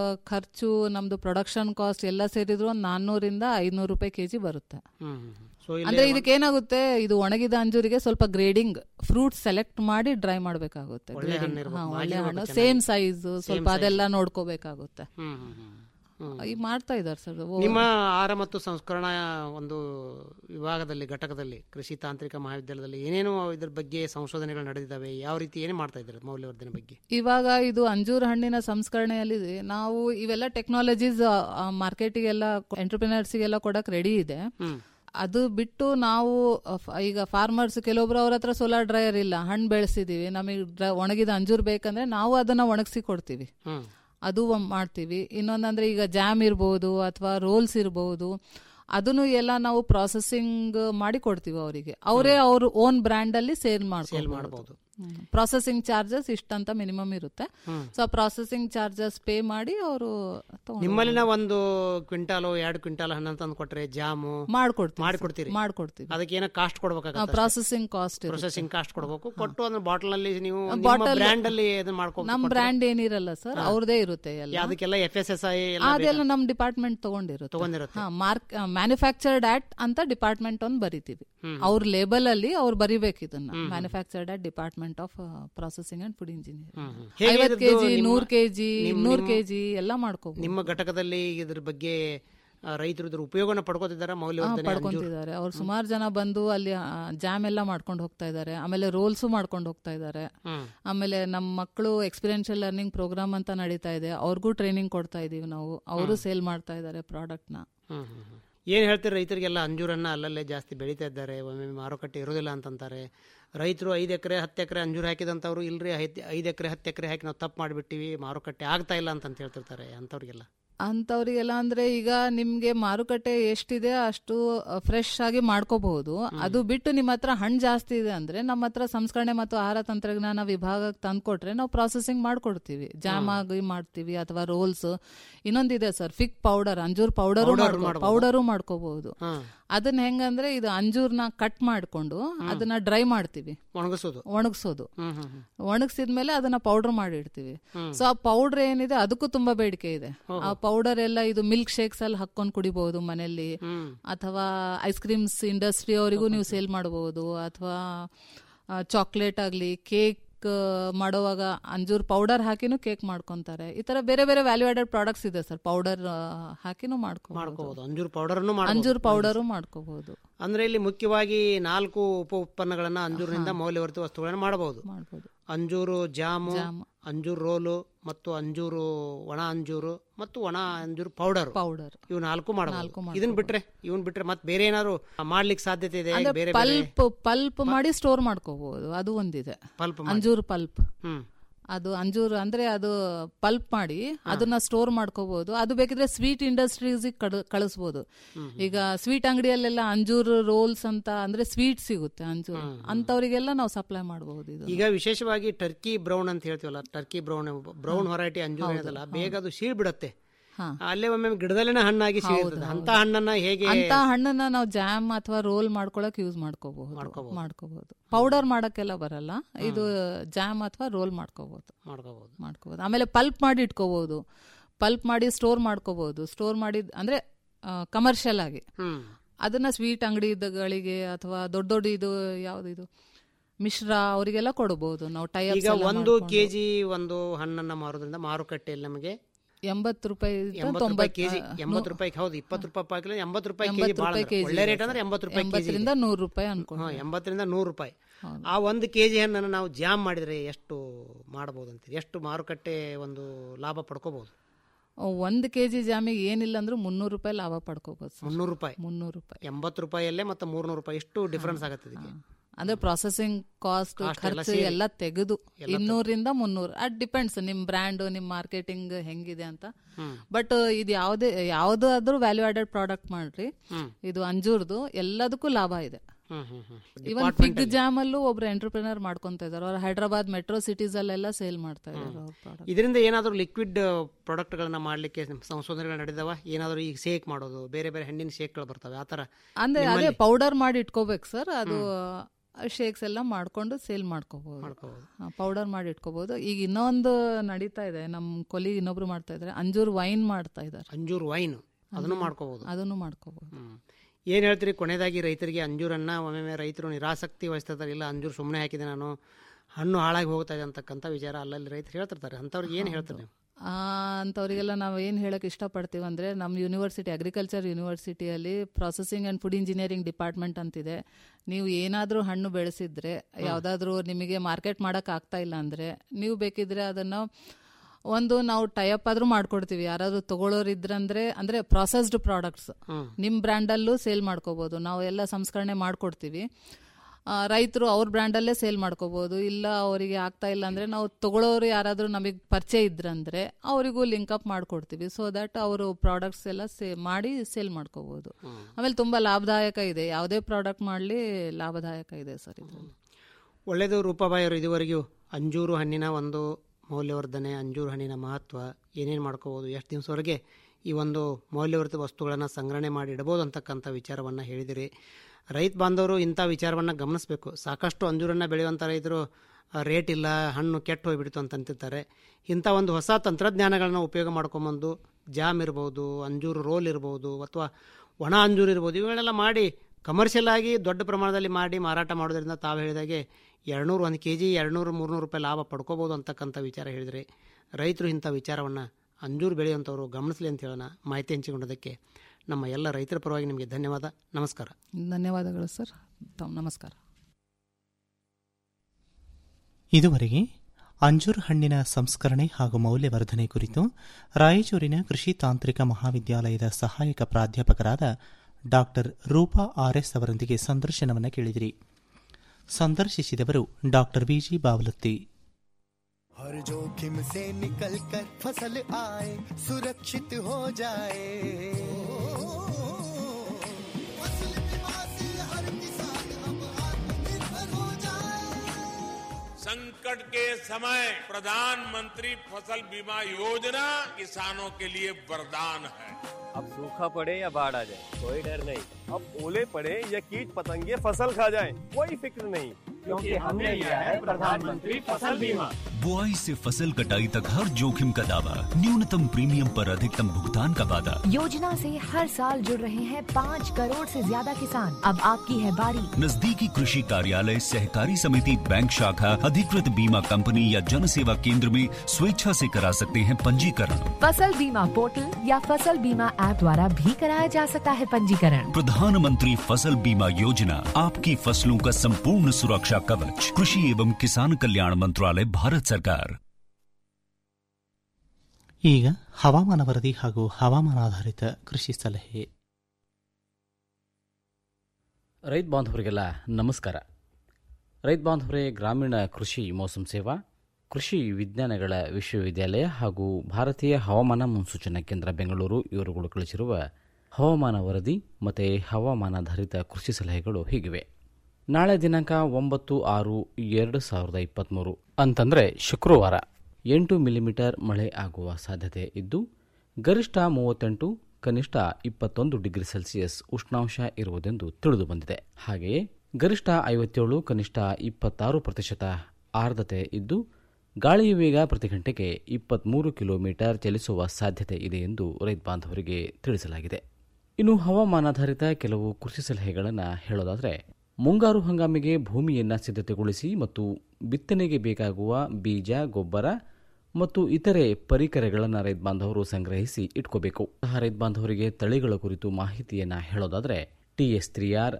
S9: ಖರ್ಚು ನಮ್ದು ಪ್ರೊಡಕ್ಷನ್ ಕಾಸ್ಟ್ ಎಲ್ಲ ಸೇರಿದ್ರು ಒಂದು ನಾನ್ನೂರಿಂದ ಐನೂರು ರೂಪಾಯಿ ಕೆಜಿ ಬರುತ್ತೆ
S8: ಹ್ಮ್ ಹ್ಮ್ ಹ್ಮ್. ಸೊ
S9: ಅಂದ್ರೆ ಇದಕ್ಕೆ ಏನಾಗುತ್ತೆ ಇದು ಒಣಗಿದ ಅಂಜೂರಿಗೆ ಸ್ವಲ್ಪ ಗ್ರೇಡಿಂಗ್ ಫ್ರೂಟ್ ಸೆಲೆಕ್ಟ್ ಮಾಡಿ ಡ್ರೈ ಮಾಡ್ಬೇಕಾಗುತ್ತೆ
S8: ಒಳ್ಳೆ ಹಣ್ಣು
S9: Grading.
S8: ಇರ್ಬೇಕು,
S9: ಹಾ, ಒಳ್ಳೆ
S8: ಮಾಗಿರ್ಬೇಕು
S9: ಹಣ್ಣು
S8: ಚೆನ್ನಾಗಿ.
S9: ಸೇಮ್ ಸೈಜ್ ಸ್ವಲ್ಪ ಅದೆಲ್ಲ ನೋಡ್ಕೋಬೇಕಾಗುತ್ತೆ
S8: ಹ್ಮ್ ಹ್ಮ್ ಹ್ಮ್ ಹ್ಮ್.
S9: ಈಗ ಮಾಡ್ತಾ ಇದಾರೆ ಸರ್
S8: ನಿಮ್ಮ ಆಹಾರ ಮತ್ತು ಸಂಸ್ಕರಣಾ ಒಂದು ವಿಭಾಗದಲ್ಲಿ ಘಟಕದಲ್ಲಿ ಕೃಷಿ ತಾಂತ್ರಿಕ ಮಹಾವಿದ್ಯಾಲಯದಲ್ಲಿ ಏನೇನು ಇದ್ರ ಬಗ್ಗೆ ಸಂಶೋಧನೆಗಳು ನಡೆದಿದ್ದಾವೆ ಯಾವ ರೀತಿ ಏನೇ ಮಾಡ್ತಾ ಇದ್ದಾರೆ ಮೌಲ್ಯವರ್ಧನೆ ಬಗ್ಗೆ
S9: ಇವಾಗ ಇದು ಅಂಜೂರ ಹಣ್ಣಿನ ಸಂಸ್ಕರಣೆಯಲ್ಲಿ ನಾವು ಇವೆಲ್ಲ ಟೆಕ್ನಾಲಜೀಸ್ ಮಾರ್ಕೆಟಿಗೆಲ್ಲ ಎಂಟರ್ಪ್ರಿನರ್ಸ್ಗೆಲ್ಲ ಕೊಡಕ್ ರೆಡಿ ಇದೆ ಅದು ಬಿಟ್ಟು ನಾವು ಅಹ್, ಈಗ ಫಾರ್ಮರ್ಸ್ ಕೆಲವೊಬ್ರು ಅವ್ರ ಹತ್ರ ಸೋಲಾರ್ ಡ್ರೈಯರ್ ಇಲ್ಲ ಹಣ್ಣು ಬೆಳೆಸಿದೀವಿ ನಮಗೆ ಒಣಗಿದ ಅಂಜೂರ್ ಬೇಕಂದ್ರೆ ನಾವು ಅದನ್ನ ಒಣಗಿಸಿ ಕೊಡ್ತೀವಿ
S8: ಹ್ಮ್
S9: ಅದು ಒಂದ್ ಮಾಡ್ತೀವಿ ಇನ್ನೊಂದಂದ್ರೆ ಈಗ ಜಾಮ್ ಇರ್ಬೋದು ಅಥವಾ ರೋಲ್ಸ್ ಇರ್ಬೋದು ಅದನ್ನು ಎಲ್ಲ ನಾವು ಪ್ರಾಸೆಸಿಂಗ್ ಮಾಡಿ ಕೊಡ್ತೀವಿ ಅವರಿಗೆ ಅವರೇ ಅವ್ರ ಓನ್ ಬ್ರ್ಯಾಂಡ್ ಅಲ್ಲಿ ಸೇಲ್
S8: ಮಾಡ್ಬೋದು.
S9: ಮಾಡ್ಬೋದು ಪ್ರಾಸೆಸಿಂಗ್ ಚಾರ್ಜಸ್ ಇಷ್ಟಂತ ಮಿನಿಮಮ್ ಇರುತ್ತೆ ಸೊ ಪ್ರಾಸೆಸಿಂಗ್ ಚಾರ್ಜಸ್ ಪೇ ಮಾಡಿ ಅವರು
S8: ನಿಮ್ಮಲ್ಲಿನ ಒಂದು ಕ್ವಿಂಟಾಲು ಎರಡು ಕ್ವಿಂಟಾಲ್ ಹಣ್ಣು ತಂದು ಕೊಟ್ರೆ ಜಾಮು
S9: ಮಾಡ್ಕೊಡ್ತೀವಿ
S8: ಮಾಡ್ಕೊಡ್ತೀರಿ
S9: ಮಾಡ್ಕೊಡ್ತೀವಿ
S8: ಅದಕ್ಕೆ ಏನೋ ಕಾಸ್ಟ್ ಕೊಡ್ಬೇಕಾಗತ್ತೆ
S9: ಪ್ರಾಸೆಸಿಂಗ್ ಕಾಸ್ಟ್
S8: ಪ್ರೊಸೆಸಿಂಗ್ ಕಾಸ್ಟ್ ಕೊಡಬೇಕು ಕೊಟ್ಟು ಒಂದು ಬಾಟಲ್ ನಲ್ಲಿ ನೀವು
S9: Bottle-
S8: ಬ್ರ್ಯಾಂಡ್ ಅಲ್ಲಿ ಇದನ್ನ ಮಾಡ್ಕೊ
S9: ನಮ್ ಬ್ರ್ಯಾಂಡ್ ಏನಿರಲ್ಲ ಸರ್ ಅವ್ರದೇ ಇರುತ್ತೆ ಎಲ್ಲ
S8: ಅದಕ್ಕೆಲ್ಲ ಎಫ್ ಎಸ್ ಎಸ್ ಐ
S9: ಅದೆಲ್ಲ ನಮ್ ಡಿಪಾರ್ಟ್ಮೆಂಟ್ ತಗೊಂಡಿರುತ್ತೆ
S8: ತಗೊಂಡಿರುತ್ತೆ.
S9: ಹಾ ಮಾರ್ಕ್ ಮ್ಯಾನುಫ್ಯಾಕ್ಚರ್ಡ್ ಆಟ್ ಅಂತ ಡಿಪಾರ್ಟ್ಮೆಂಟ್ ಒಂದು ಬರಿತೀವಿ ಅವ್ರ ಲೇಬಲ್ ಅಲ್ಲಿ ಅವ್ರು ಬರಿಬೇಕು ಇದನ್ನ manufactured at department of processing and food engineer
S8: ಹೇಗೆ
S9: ಐವತ್
S8: ಇದ್ರದ್ದು
S9: ಕೆಜಿ
S8: ನಿಮ್ಮ-
S9: ನೂರ್ ಕೆಜಿ
S8: ನಿಮ್ಮ-
S9: ಇನ್ನೂರ್
S8: ನಿಮ್ಮ-
S9: ಕೆಜಿ ಎಲ್ಲ ಮಾಡ್ಕೋಬಹುದು
S8: ನಿಮ್ಮ ಘಟಕದಲ್ಲಿ ಇದ್ರ ಬಗ್ಗೆ ಆ, ರೈತರು ಇದ್ರ ಉಪಯೋಗನ ಪಡ್ಕೋತಿದ್ದಾರೆ ಮೌಲ್ಯವರ್ಧನೆ ಅಂಜೂರ?
S9: ಪಡ್ಕೊಂತಿದ್ದಾರೆ ಅವ್ರು ಸುಮಾರು ಜನ ಬಂದು ಅಲ್ಲಿ ಜಾಮ್ ಎಲ್ಲ ಮಾಡ್ಕೊಂಡು ಹೋಗ್ತಾ ಇದ್ದಾರೆ ಆಮೇಲೆ ರೋಲ್ಸು ಮಾಡ್ಕೊಂಡು ಹೋಗ್ತಾ ಇದ್ದಾರೆ
S8: ಹ್ಮ್.
S9: ಆಮೇಲೆ ನಮ್ಮ ಮಕ್ಕಳು ಎಕ್ಸ್ಪೀರಿಯನ್ಷಿಯಲ್ ಲರ್ನಿಂಗ್ ಪ್ರೋಗ್ರಾಮ್ ಅಂತ ನಡೀತಾ ಇದೆ ಅವ್ರಿಗೂ ಟ್ರೈನಿಂಗ್ ಕೊಡ್ತಾ ಇದೀವಿ ನಾವು ಅವರು ಸೇಲ್ ಮಾಡ್ತಾ ಇದ್ದಾರೆ ಪ್ರಾಡಕ್ಟ್ ನ
S8: ಹ್ಮ್, ಹ್ಮ್, ಹ್ಮ್. ಏನ್ ಹೇಳ್ತೀರಿ ರೈತರಿಗೆಲ್ಲ ಅಂಜೂರನ್ನ ಅಲ್ಲಲ್ಲೇ ಜಾಸ್ತಿ ಬೆಳೀತಾ ಇದ್ದಾರೆ ಒಮ್ಮೆ ಮಾರುಕಟ್ಟೆ ಇರೋದಿಲ್ಲ ಅಂತಂತಾರೆ ರೈತರು ಐದು ಎಕರೆ ಹತ್ತು ಎಕರೆ ಅಂಜೂರ ಹಾಕಿದಂಥವ್ರು ಇಲ್ರಿ ಐದು ಐದು ಎಕರೆ ಹತ್ತು ಎಕರೆ ಹಾಕಿ ನಾವು ತಪ್ಪು ಮಾಡಿಬಿಟ್ಟಿವಿ ಮಾರುಕಟ್ಟೆ ಆಗ್ತಾ ಇಲ್ಲ ಅಂತ ಹೇಳ್ತಿರ್ತಾರೆ ಅಂಥವ್ರಿಗೆಲ್ಲ
S9: ಅಂತವ್ರಿಗೆಲ್ಲ ಅಂದ್ರೆ ಈಗ ನಿಮ್ಗೆ ಮಾರುಕಟ್ಟೆ ಎಷ್ಟಿದೆ ಅಷ್ಟು ಫ್ರೆಶ್ ಆಗಿ ಮಾಡ್ಕೋಬಹುದು ಅದು ಬಿಟ್ಟು ನಿಮ್ಮ ಹತ್ರ ಹಣ್ಣು ಜಾಸ್ತಿ ಇದೆ ಅಂದ್ರೆ ನಮ್ಮ ಹತ್ರ ಸಂಸ್ಕರಣೆ ಮತ್ತು ಆಹಾರ ತಂತ್ರಜ್ಞಾನ ವಿಭಾಗಕ್ಕೆ ತಂದ್ಕೊಟ್ರೆ ನಾವು ಪ್ರಾಸೆಸಿಂಗ್ ಮಾಡ್ಕೊಡ್ತೀವಿ ಜಾಮ್ ಆಗಿ ಮಾಡ್ತೀವಿ ಅಥವಾ ರೋಲ್ಸ್ ಇನ್ನೊಂದಿದೆ ಸರ್ ಫಿಕ್ ಪೌಡರ್ ಅಂಜೂರ್ ಪೌಡರು ಪೌಡರು ಮಾಡ್ಕೋಬಹುದು ಅದನ್ನ ಹೆಂಗಂದ್ರೆ ಇದು ಅಂಜೂರ್ನ ಕಟ್ ಮಾಡ್ಕೊಂಡು ಅದನ್ನ ಡ್ರೈ ಮಾಡ್ತೀವಿ
S8: ಒಣಗಿಸೋದು
S9: ಒಣಗಿಸೋದು
S8: ಹ್ಮ್ ಹ್ಮ್ ಹ್ಮ್.
S9: ಒಣಗಿಸಿದ್ಮೇಲೆ ಅದನ್ನ ಪೌಡರ್ ಮಾಡಿ ಇಡ್ತೀವಿ ಸೊ ಆ ಪೌಡರ್ ಏನಿದೆ ಅದಕ್ಕೂ ತುಂಬಾ ಬೇಡಿಕೆ ಇದೆ ಆ ಪೌಡರ್ ಎಲ್ಲ ಇದು ಮಿಲ್ಕ್ ಶೇಕ್ಸ್ ಅಲ್ಲಿ ಹಾಕೊಂಡ್ ಕುಡಿಬಹುದು ಮನೆಯಲ್ಲಿ ಅಥವಾ ಐಸ್ ಕ್ರೀಮ್ಸ್ ಇಂಡಸ್ಟ್ರಿ ಅವರಿಗೂ ನೀವು ಸೇಲ್ ಮಾಡಬಹುದು ಅಥವಾ ಚಾಕ್ಲೇಟ್ ಆಗ್ಲಿ ಕೇಕ್ ಮಾಡೋವಾಗ ಅಂಜೂರ್ ಪೌಡರ್ ಹಾಕಿನೂ ಕೇಕ್ ಮಾಡ್ಕೊಂತಾರೆ ಈ ತರ ಬೇರೆ ಬೇರೆ ವ್ಯಾಲ್ಯೂ ಆಡೆಡ್ ಪ್ರಾಡಕ್ಟ್ಸ್ ಇದೆ ಸರ್ ಪೌಡರ್ ಹಾಕಿನೂ ಮಾಡ್ಕೋಬಹುದು
S8: ಮಾಡ್ಕೋಬಹುದು ಅಂಜೂರ್ ಪೌಡರ್ನು
S9: ಅಂಜೂರ್ ಪೌಡರು ಮಾಡ್ಕೋಬಹುದು
S8: ಅಂದ್ರೆ ಇಲ್ಲಿ ಮುಖ್ಯವಾಗಿ ನಾಲ್ಕು ಉಪ ಉತ್ಪನ್ನಗಳನ್ನ ಅಂಜೂರಿನಿಂದ ಮೌಲ್ಯವರ್ಧಿತ ವಸ್ತುಗಳನ್ನ ಮಾಡಬಹುದು
S9: ಮಾಡ್ಬೋದು
S8: ಅಂಜೂರು ಜಾಮು ಅಂಜೂರು ರೋಲು ಮತ್ತು ಅಂಜೂರು ಒಣ ಅಂಜೂರು ಮತ್ತು ಒಣ ಅಂಜೂರು ಪೌಡರ್
S9: ಪೌಡರ್
S8: ಇವು ನಾಲ್ಕು ಮಾಡಬಹುದು ಇದನ್ ಬಿಟ್ರೆ ಇವನ್ ಬಿಟ್ರೆ ಮತ್ತೆ ಬೇರೆ ಏನಾದ್ರು ಮಾಡ್ಲಿಕ್ಕೆ ಸಾಧ್ಯತೆ ಇದೆ ಬೇರೆ ಬೇರೆ
S9: ಪಲ್ಪ್ ಪಲ್ಪ್ ಮಾಡಿ ಸ್ಟೋರ್ ಮಾಡ್ಕೋಬಹುದು ಅದು ಒಂದಿದೆ
S8: ಪಲ್ಪ್
S9: ಅಂಜೂರ್ ಪಲ್ಪ್
S8: ಹ್ಮ್
S9: ಅದು ಅಂಜೂರ್ ಅಂದ್ರೆ ಅದು ಪಲ್ಪ್ ಮಾಡಿ ಅದನ್ನ ಸ್ಟೋರ್ ಮಾಡ್ಕೋಬಹುದು ಅದು ಬೇಕಿದ್ರೆ ಸ್ವೀಟ್ ಇಂಡಸ್ಟ್ರೀಸ್ ಕಳಿಸ್ಬೋದು ಈಗ ಸ್ವೀಟ್ ಅಂಗಡಿಯಲ್ಲೆಲ್ಲ ಅಂಜೂರ್ ರೋಲ್ಸ್ ಅಂತ ಅಂದ್ರೆ ಸ್ವೀಟ್ ಸಿಗುತ್ತೆ ಅಂಜೂರ್ ಅಂತವರಿಗೆಲ್ಲ ನಾವು ಸಪ್ಲೈ ಮಾಡಬಹುದು ಇದು
S8: ಈಗ ವಿಶೇಷವಾಗಿ ಟರ್ಕಿ ಬ್ರೌನ್ ಅಂತ ಹೇಳ್ತೀವಲ್ಲ ಟರ್ಕಿ ಬ್ರೌನ್ ಬ್ರೌನ್ ಹೊರೈಟಿ ಅಂಜೂರ ಏನದಲ್ಲ ಬೇಗ ಅದು ಸೀಳ್ ಬಿಡತ್ತೆ
S9: ಹಾ.
S8: ಅಲ್ಲೇ ಒಮ್ಮೆ ಗಿಡದಲ್ಲೇನೆ ಹಣ್ಣಾಗಿ ಸೀಳ್ತದೆ ಅಂತ ಹಣ್ಣನ್ನ ಹೇಗೆ
S9: ಅಂತ ಹಣ್ಣನ್ನ ನಾವು ಜಾಮ್ ಅಥವಾ ರೋಲ್ ಮಾಡ್ಕೊಳಕ್ ಯೂಸ್ ಮಾಡ್ಕೋಬಹುದು ಮಾಡ್ಕೋಬಹುದು ಪೌಡರ್ ಮಾಡಕ್ಕೆಲ್ಲ ಬರಲ್ಲ ಇದು ಜಾಮ್ ಅಥವಾ ರೋಲ್ ಮಾಡ್ಕೋಬಹುದು
S8: ಮಾಡ್ಕೋಬಹುದು
S9: ಮಾಡ್ಕೋಬಹುದು ಆಮೇಲೆ ಪಲ್ಪ್ ಮಾಡಿ ಇಟ್ಕೋಬಹುದು ಪಲ್ಪ್ ಮಾಡಿ ಸ್ಟೋರ್ ಮಾಡ್ಕೋಬಹುದು ಸ್ಟೋರ್ ಮಾಡಿ ಅಂದ್ರೆ ಕಮರ್ಷಿಯಲ್ ಆಗಿ
S8: ಹ್ಮ್
S9: ಅದನ್ನ ಸ್ವೀಟ್ ಅಂಗಡಿಗಳಿಗೆ ಅಥವಾ ದೊಡ್ಡ ದೊಡ್ಡ ಇದು ಯಾವ್ದು ಇದು ಮಿಶ್ರ ಅವರಿಗೆಲ್ಲ ಕೊಡಬಹುದು ನಾವು ಟೈ
S8: ಈಗ ಒಂದು ಕೆಜಿ ಒಂದು ಹಣ್ಣನ್ನ ಮಾರೋದ್ರಿಂದ ಮಾರುಕಟ್ಟೆಯಲ್ಲಿ ನಮಗೆ
S9: ಎಂಬತ್ತು ರೂಪಾಯಿ
S8: ಎಂಬತ್ತು ರೂಪಾಯಿ ಕೆಜಿ ಎಂಬತ್ತು ರೂಪಾಯಿ ಹೌದು ಇಪ್ಪತ್ತು ರೂಪಾಯಿ ಪಾಕಿಲ ಎಂಬತ್ತು ರೂಪಾಯಿ ಕೆಜಿ ಭಾಳ ಒಳ್ಳೆ ರೇಟ್ ಅಂದ್ರೆ ಎಂಬತ್ತು ರೂಪಾಯಿ ಕೆಜಿ
S9: ಎಂಬತ್ತರಿಂದ ನೂರು ರೂಪಾಯಿ ಅನ್ಕೊಂಡು
S8: ಹಾ ಎಂಬತ್ತರಿಂದ ನೂರು ರೂಪಾಯಿ ಆ ಒಂದು ಕೆಜಿ ಹಣ್ಣನ್ನು ನಾವು ಜಾಮ್ ಮಾಡಿದ್ರೆ ಎಷ್ಟು ಮಾಡಬಹುದು ಅಂತೀರಿ ಎಷ್ಟು ಮಾರುಕಟ್ಟೆ ಒಂದು ಲಾಭ ಪಡ್ಕೋಬಹುದು
S9: ಒಂದ್ ಕೆಜಿ ಜಾಮಿಗೆ ಏನಿಲ್ಲ ಅಂದ್ರೂ ಮುನ್ನೂರು ರೂಪಾಯಿ ಲಾಭ ಪಡ್ಕೋಬಹುದು ಸರ್
S8: ಮುನ್ನೂರು ರೂಪಾಯಿ
S9: ಮುನ್ನೂರು ರೂಪಾಯಿ
S8: ಎಂಬತ್ತು ರೂಪಾಯಲ್ಲೇ ಮತ್ತೆ ಮೂರ್ನೂರು ರೂಪಾಯಿ ಎಷ್ಟು ಡಿಫ್ರೆನ್ಸ್ ಆಗುತ್ತೆ ಇದಕ್ಕೆ
S9: ಅಂದ್ರೆ ಪ್ರೊಸೆಸಿಂಗ್ ಕಾಸ್ಟ್ ಖರ್ಚು ಎಲ್ಲ ತೆಗೆದು ಇನ್ನೂರಿಂದ ಮುನ್ನೂರು ಅಟ್ ಡಿಪೆಂಡ್ಸ್ ನಿಮ್ ಬ್ರ್ಯಾಂಡ್ ನಿಮ್ ಮಾರ್ಕೆಟಿಂಗ್ ಹೆಂಗಿದೆ ಅಂತ ಬಟ್ ಇದು ಯಾವ್ದೇ ಯಾವ್ದಾದ್ರೂ ವ್ಯಾಲ್ಯೂ ಆಡೆಡ್ ಪ್ರಾಡಕ್ಟ್ ಮಾಡ್ರಿ ಇದು ಅಂಜೂರ್ದು ಎಲ್ಲದಕ್ಕೂ ಲಾಭ ಇದೆ
S8: ಹ್ಮ್ ಹ್ಮ್ ಹ್ಮ್
S9: ಇವನ್ ಫಿಗ್ ಜಾಮ್ ಅಲ್ಲೂ ಒಬ್ರು ಎಂಟರ್ಪ್ರಿನರ್ ಮಾಡ್ಕೊಂತ ಇದಾರೆ ಅವ್ರು ಹೈದರಾಬಾದ್ ಮೆಟ್ರೋ ಸಿಟೀಸ್ ಅಲ್ಲೆಲ್ಲ ಸೇಲ್ ಮಾಡ್ತಾ ಇದಾರೆ ಅವ್ರ ಪ್ರಾಡಕ್ಟ್
S8: ಇದರಿಂದ ಏನಾದರೂ ಲಿಕ್ವಿಡ್ ಪ್ರಾಡಕ್ಟ್ಗಳನ್ನ ಮಾಡಲಿಕ್ಕೆ ಸಂಶೋಧನೆಗಳು ನಡೆದವ ಏನಾದರೂ ಈಗ ಶೇಕ್ ಮಾಡೋದು ಬೇರೆ ಬೇರೆ ಹಣ್ಣಿನ ಶೇಕ್ಗಳು ಬರ್ತವೆ ಆ ಥರ
S9: ಅಂದ್ರೆ ಅದೇ ಪೌಡರ್ ಮಾಡಿ ಇಟ್ಕೋಬೇಕು ಸರ್ ಅದು ಶೇಕ್ಸ್ ಎಲ್ಲ ಮಾಡ್ಕೊಂಡು ಸೇಲ್ ಮಾಡ್ಕೋಬಹುದು ಪೌಡರ್ ಮಾಡಿ ಇಟ್ಕೋಬಹುದು ಈಗ ಇನ್ನೊಂದು ನಡೀತಾ ಇದೆ ನಮ್ ಕೊಲಿ ಇನ್ನೊಬ್ರು ಮಾಡ್ತಾ ಇದಾರೆ ಅಂಜೂರ್ ವೈನ್ ಮಾಡ್ತಾ ಇದಾರೆ
S8: ಅಂಜೂರ್ ವೈನ್ ಅದನ್ನು ಮಾಡ್ಕೋಬಹುದು
S9: ಅದನ್ನು ಮಾಡ್ಕೋಬಹುದು
S8: ಹ್ಮ್ ಏನ್ ಹೇಳ್ತೀರಿ ಕೊನೆಯದಾಗಿ ರೈತರಿಗೆ ಅಂಜೂರನ್ನ ಒಮ್ಮೊಮ್ಮೆ ರೈತರು ನಿರಾಸಕ್ತಿ ವಹಿಸ್ತಿರ್ತಾರೆ ಇಲ್ಲ ಅಂಜೂರ್ ಸುಮ್ಮನೆ ಹಾಕಿದೆ ನಾನು ಹಣ್ಣು ಹಾಳಾಗಿ ಹೋಗ್ತಾ ಇದೆ ಅಂತಕ್ಕಂಥ ವಿಚಾರ ಅಲ್ಲಲ್ಲಿ ರೈತರು ಹೇಳ್ತಿರ್ತಾರೆ ಅಂಥವ್ರಿಗೆ ಏನು ಹೇಳ್ತಾರೆ ನೀವು
S9: ಆ, ಅಂಥವ್ರಿಗೆಲ್ಲ ನಾವು ಏನು ಹೇಳಕ್ ಇಷ್ಟಪಡ್ತೀವಿ ಅಂದರೆ ನಮ್ಮ ಯೂನಿವರ್ಸಿಟಿ ಅಗ್ರಿಕಲ್ಚರ್ ಯೂನಿವರ್ಸಿಟಿಯಲ್ಲಿ processing and food engineering department ಅಂತಿದೆ ನೀವು ಏನಾದರೂ ಹಣ್ಣು ಬೆಳೆಸಿದ್ರೆ ಯಾವುದಾದ್ರೂ ನಿಮಗೆ ಮಾರ್ಕೆಟ್ ಮಾಡೋಕೆ ಆಗ್ತಾ ಇಲ್ಲ ಅಂದರೆ ನೀವು ಬೇಕಿದ್ರೆ ಅದನ್ನು ಒಂದು ನಾವು ಟೈಅಪ್ ಆದ್ರೂ ಮಾಡ್ಕೊಡ್ತೀವಿ ಯಾರಾದ್ರೂ ತಗೊಳ್ಳೋರು ಇದ್ರಂದ್ರೆ ಅಂದ್ರೆ ಪ್ರಾಸೆಸ್ಡ್ ಪ್ರಾಡಕ್ಟ್ಸ್ ನಿಮ್ ಬ್ರ್ಯಾಂಡಲ್ಲೂ ಸೇಲ್ ಮಾಡ್ಕೋಬಹುದು ನಾವು ಎಲ್ಲ ಸಂಸ್ಕರಣೆ ಮಾಡ್ಕೊಡ್ತೀವಿ ರೈತರು ಅವ್ರ ಬ್ರ್ಯಾಂಡಲ್ಲೇ ಸೇಲ್ ಮಾಡ್ಕೋಬಹುದು ಇಲ್ಲ ಅವರಿಗೆ ಆಗ್ತಾ ಇಲ್ಲ ಅಂದ್ರೆ ನಾವು ತಗೊಳ್ಳೋರು ಯಾರಾದ್ರೂ ನಮಗೆ ಪರಿಚಯ ಇದ್ರಂದ್ರೆ ಅವರಿಗೂ ಲಿಂಕ್ ಅಪ್ ಮಾಡ್ಕೊಡ್ತೀವಿ ಸೊ ದಟ್ ಅವರು ಪ್ರಾಡಕ್ಟ್ಸ್ ಎಲ್ಲ ಸೇ ಮಾಡಿ ಸೇಲ್ ಮಾಡ್ಕೋಬಹುದು ಆಮೇಲೆ ತುಂಬಾ ಲಾಭದಾಯಕ ಇದೆ ಯಾವುದೇ ಪ್ರಾಡಕ್ಟ್ ಮಾಡಲಿ ಲಾಭದಾಯಕ ಇದೆ ಸರ್ ಇದ್ರಲ್ಲಿ
S8: ಒಳ್ಳೆಯದು ರೂಪಾಬಾಯಿ ಅವರು ಇದುವರೆಗೂ ಅಂಜೂರು ಹಣ್ಣಿನ ಒಂದು ಮೌಲ್ಯವರ್ಧನೆ ಅಂಜೂರು ಹಣ್ಣಿನ ಮಹತ್ವ ಏನೇನು ಮಾಡ್ಕೋಬೋದು ಎಷ್ಟು ದಿವಸವರೆಗೆ ಈ ಒಂದು ಮೌಲ್ಯವರ್ಧಿತ ವಸ್ತುಗಳನ್ನು ಸಂಗ್ರಹಣೆ ಮಾಡಿ ಇಡಬಹುದು ಅಂತಕ್ಕಂಥ ವಿಚಾರವನ್ನು ಹೇಳಿದಿರಿ ರೈತ ಬಾಂಧವರು ಇಂಥ ವಿಚಾರವನ್ನು ಗಮನಿಸಬೇಕು ಸಾಕಷ್ಟು ಅಂಜೂರನ್ನು ಬೆಳೆಯುವಂಥ ರೈತರು ಆ, ರೇಟ್ ಇಲ್ಲ ಹಣ್ಣು ಕೆಟ್ಟು ಹೋಗ್ಬಿಡ್ತು ಅಂತ ಅಂತಿರ್ತಾರೆ ಇಂಥ ಒಂದು ಹೊಸ ತಂತ್ರಜ್ಞಾನಗಳನ್ನ ಉಪಯೋಗ ಮಾಡ್ಕೊಂಬಂದು ಜಾಮ್ ಇರ್ಬೋದು ಅಂಜೂರು ರೋಲ್ ಇರ್ಬೋದು ಅಥವಾ ಒಣ ಅಂಜೂರು ಇರ್ಬೋದು ಇವುಗಳೆಲ್ಲ ಮಾಡಿ ಕಮರ್ಷಿಯಲ್ ಆಗಿ ದೊಡ್ಡ ಪ್ರಮಾಣದಲ್ಲಿ ಮಾಡಿ ಮಾರಾಟ ಮಾಡೋದ್ರಿಂದ ತಾವು ಹೇಳಿದಾಗೆ ಎರಡುನೂರು ಒಂದು ಕೆ ಜಿ ಎರಡುನೂರು ಮೂರುನೂರು ರೂಪಾಯಿ ಲಾಭ ಪಡ್ಕೋಬೋದು ಅಂತಕ್ಕಂಥ ವಿಚಾರ ಹೇಳಿದರೆ ರೈತರು ಇಂಥ ವಿಚಾರವನ್ನು ಅಂಜೂರು ಬೆಳೆಯುವಂಥವ್ರು ಗಮನಿಸಲಿ ಅಂತ ಹೇಳೋಣ ಮಾಹಿತಿ ಹಂಚಿಕೊಂಡದಕ್ಕೆ ನಮ್ಮ ಎಲ್ಲ ರೈತರ ಪರವಾಗಿ ನಿಮಗೆ ಧನ್ಯವಾದ ನಮಸ್ಕಾರ
S9: ಧನ್ಯವಾದಗಳು ಸರ್ ತಮ್ಮ ನಮಸ್ಕಾರ
S2: ಇದುವರೆಗೆ ಅಂಜೂರ್ ಹಣ್ಣಿನ ಸಂಸ್ಕರಣೆ ಹಾಗೂ ಮೌಲ್ಯವರ್ಧನೆ ಕುರಿತು ರಾಯಚೂರಿನ ಕೃಷಿ ತಾಂತ್ರಿಕ ಮಹಾವಿದ್ಯಾಲಯದ ಸಹಾಯಕ ಪ್ರಾಧ್ಯಾಪಕರಾದ ಡಾಕ್ಟರ್ ರೂಪಾ ಆರ್ಎಸ್ ಅವರೊಂದಿಗೆ ಸಂದರ್ಶನವನ್ನು ಕೇಳಿದಿರಿ ಸಂದರ್ಶಿಸಿದವರು ಡಾಕ್ಟರ್ ವಿಜಿ ಬಾವಲತ್ತಿ
S6: हर जोखिम से निकल कर फसल आए सुरक्षित हो जाए फसल बीमा से हर किसान अब आत्मनिर्भर हो जाए
S10: संकट के समय प्रधानमंत्री फसल बीमा योजना किसानों के लिए वरदान है
S11: अब सूखा पड़े या बाढ़ आ जाए कोई डर नहीं अब ओले पड़े या कीट पतंगे फसल खा जाए कोई फिक्र नहीं क्योंकि हमने लिया है प्रधानमंत्री फसल बीमा
S12: बुआई से फसल कटाई तक हर जोखिम का दावा न्यूनतम प्रीमियम पर अधिकतम भुगतान का वादा
S13: योजना से हर साल जुड़ रहे हैं पाँच करोड़ से ज्यादा किसान अब आपकी है बारी
S12: नजदीकी कृषि कार्यालय सहकारी समिति बैंक शाखा अधिकृत बीमा कंपनी या जन सेवा केंद्र में स्वेच्छा से करा सकते हैं पंजीकरण
S13: फसल बीमा पोर्टल या फसल बीमा ऐप द्वारा भी कराया जा सकता है पंजीकरण
S12: प्रधानमंत्री फसल बीमा योजना आपकी फसलों का संपूर्ण सुरक्षा कवच कृषि एवं किसान कल्याण मंत्रालय भारत सरकार
S2: ಈಗ ಹವಾಮಾನ ವರದಿ ಹಾಗೂ ಹವಾಮಾನಾಧಾರಿತ ಕೃಷಿ ಸಲಹೆ
S14: ರೈತ ಬಾಂಧವರಿಗೆಲ್ಲ ನಮಸ್ಕಾರ ರೈತ ಬಾಂಧವರೇ ಗ್ರಾಮೀಣ ಕೃಷಿ ಮೋಸಂ ಸೇವಾ ಕೃಷಿ ವಿಜ್ಞಾನಗಳ ವಿಶ್ವವಿದ್ಯಾಲಯ ಹಾಗೂ ಭಾರತೀಯ ಹವಾಮಾನ ಮುನ್ಸೂಚನಾ ಕೇಂದ್ರ ಬೆಂಗಳೂರು ಇವರುಗಳು ಕಳಿಸಿರುವ ಹವಾಮಾನ ವರದಿ ಮತ್ತು ಹವಾಮಾನಾಧಾರಿತ ಕೃಷಿ ಸಲಹೆಗಳು ಹೀಗಿವೆ ನಾಳೆ ದಿನಾಂಕ ಒಂಬತ್ತು ಆರು ಎರಡು ಸಾವಿರದ ಇಪ್ಪತ್ತ್ಮೂರು ಅಂತಂದರೆ ಶುಕ್ರವಾರ ಎಂಟು ಮಿಲಿಮೀಟರ್ ಮಳೆ ಆಗುವ ಸಾಧ್ಯತೆ ಇದ್ದು ಗರಿಷ್ಠ ಮೂವತ್ತೆಂಟು ಕನಿಷ್ಠ ಇಪ್ಪತ್ತೊಂದು ಡಿಗ್ರಿ ಸೆಲ್ಸಿಯಸ್ ಉಷ್ಣಾಂಶ ಇರುವುದೆಂದು ತಿಳಿದು ಬಂದಿದೆ ಹಾಗೆಯೇ ಗರಿಷ್ಠ ಐವತ್ತೇಳು ಕನಿಷ್ಠ ಇಪ್ಪತ್ತಾರು ಪ್ರತಿಶತ ಆರ್ದ್ರತೆ ಇದ್ದು ಗಾಳಿಯ ವೇಗ ಪ್ರತಿ ಗಂಟೆಗೆ ಇಪ್ಪತ್ತ್ಮೂರು ಕಿಲೋಮೀಟರ್ ಚಲಿಸುವ ಸಾಧ್ಯತೆ ಇದೆ ಎಂದು ರೈತ ಬಾಂಧವರಿಗೆ ತಿಳಿಸಲಾಗಿದೆ ಇನ್ನು ಹವಾಮಾನಾಧಾರಿತ ಕೆಲವು ಕೃಷಿ ಸಲಹೆಗಳನ್ನು ಹೇಳೋದಾದರೆ ಮುಂಗಾರು ಹಂಗಾಮಿಗೆ ಭೂಮಿಯನ್ನು ಸಿದ್ಧತೆಗೊಳಿಸಿ ಮತ್ತು ಬಿತ್ತನೆಗೆ ಬೇಕಾಗುವ ಬೀಜ ಗೊಬ್ಬರ ಮತ್ತು ಇತರೆ ಪರಿಕರಗಳನ್ನು ರೈತ ಬಾಂಧವರು ಸಂಗ್ರಹಿಸಿ ಇಟ್ಕೋಬೇಕು ರೈತ ಬಾಂಧವರಿಗೆ ತಳಿಗಳ ಕುರಿತು ಮಾಹಿತಿಯನ್ನು ಹೇಳೋದಾದರೆ T S three R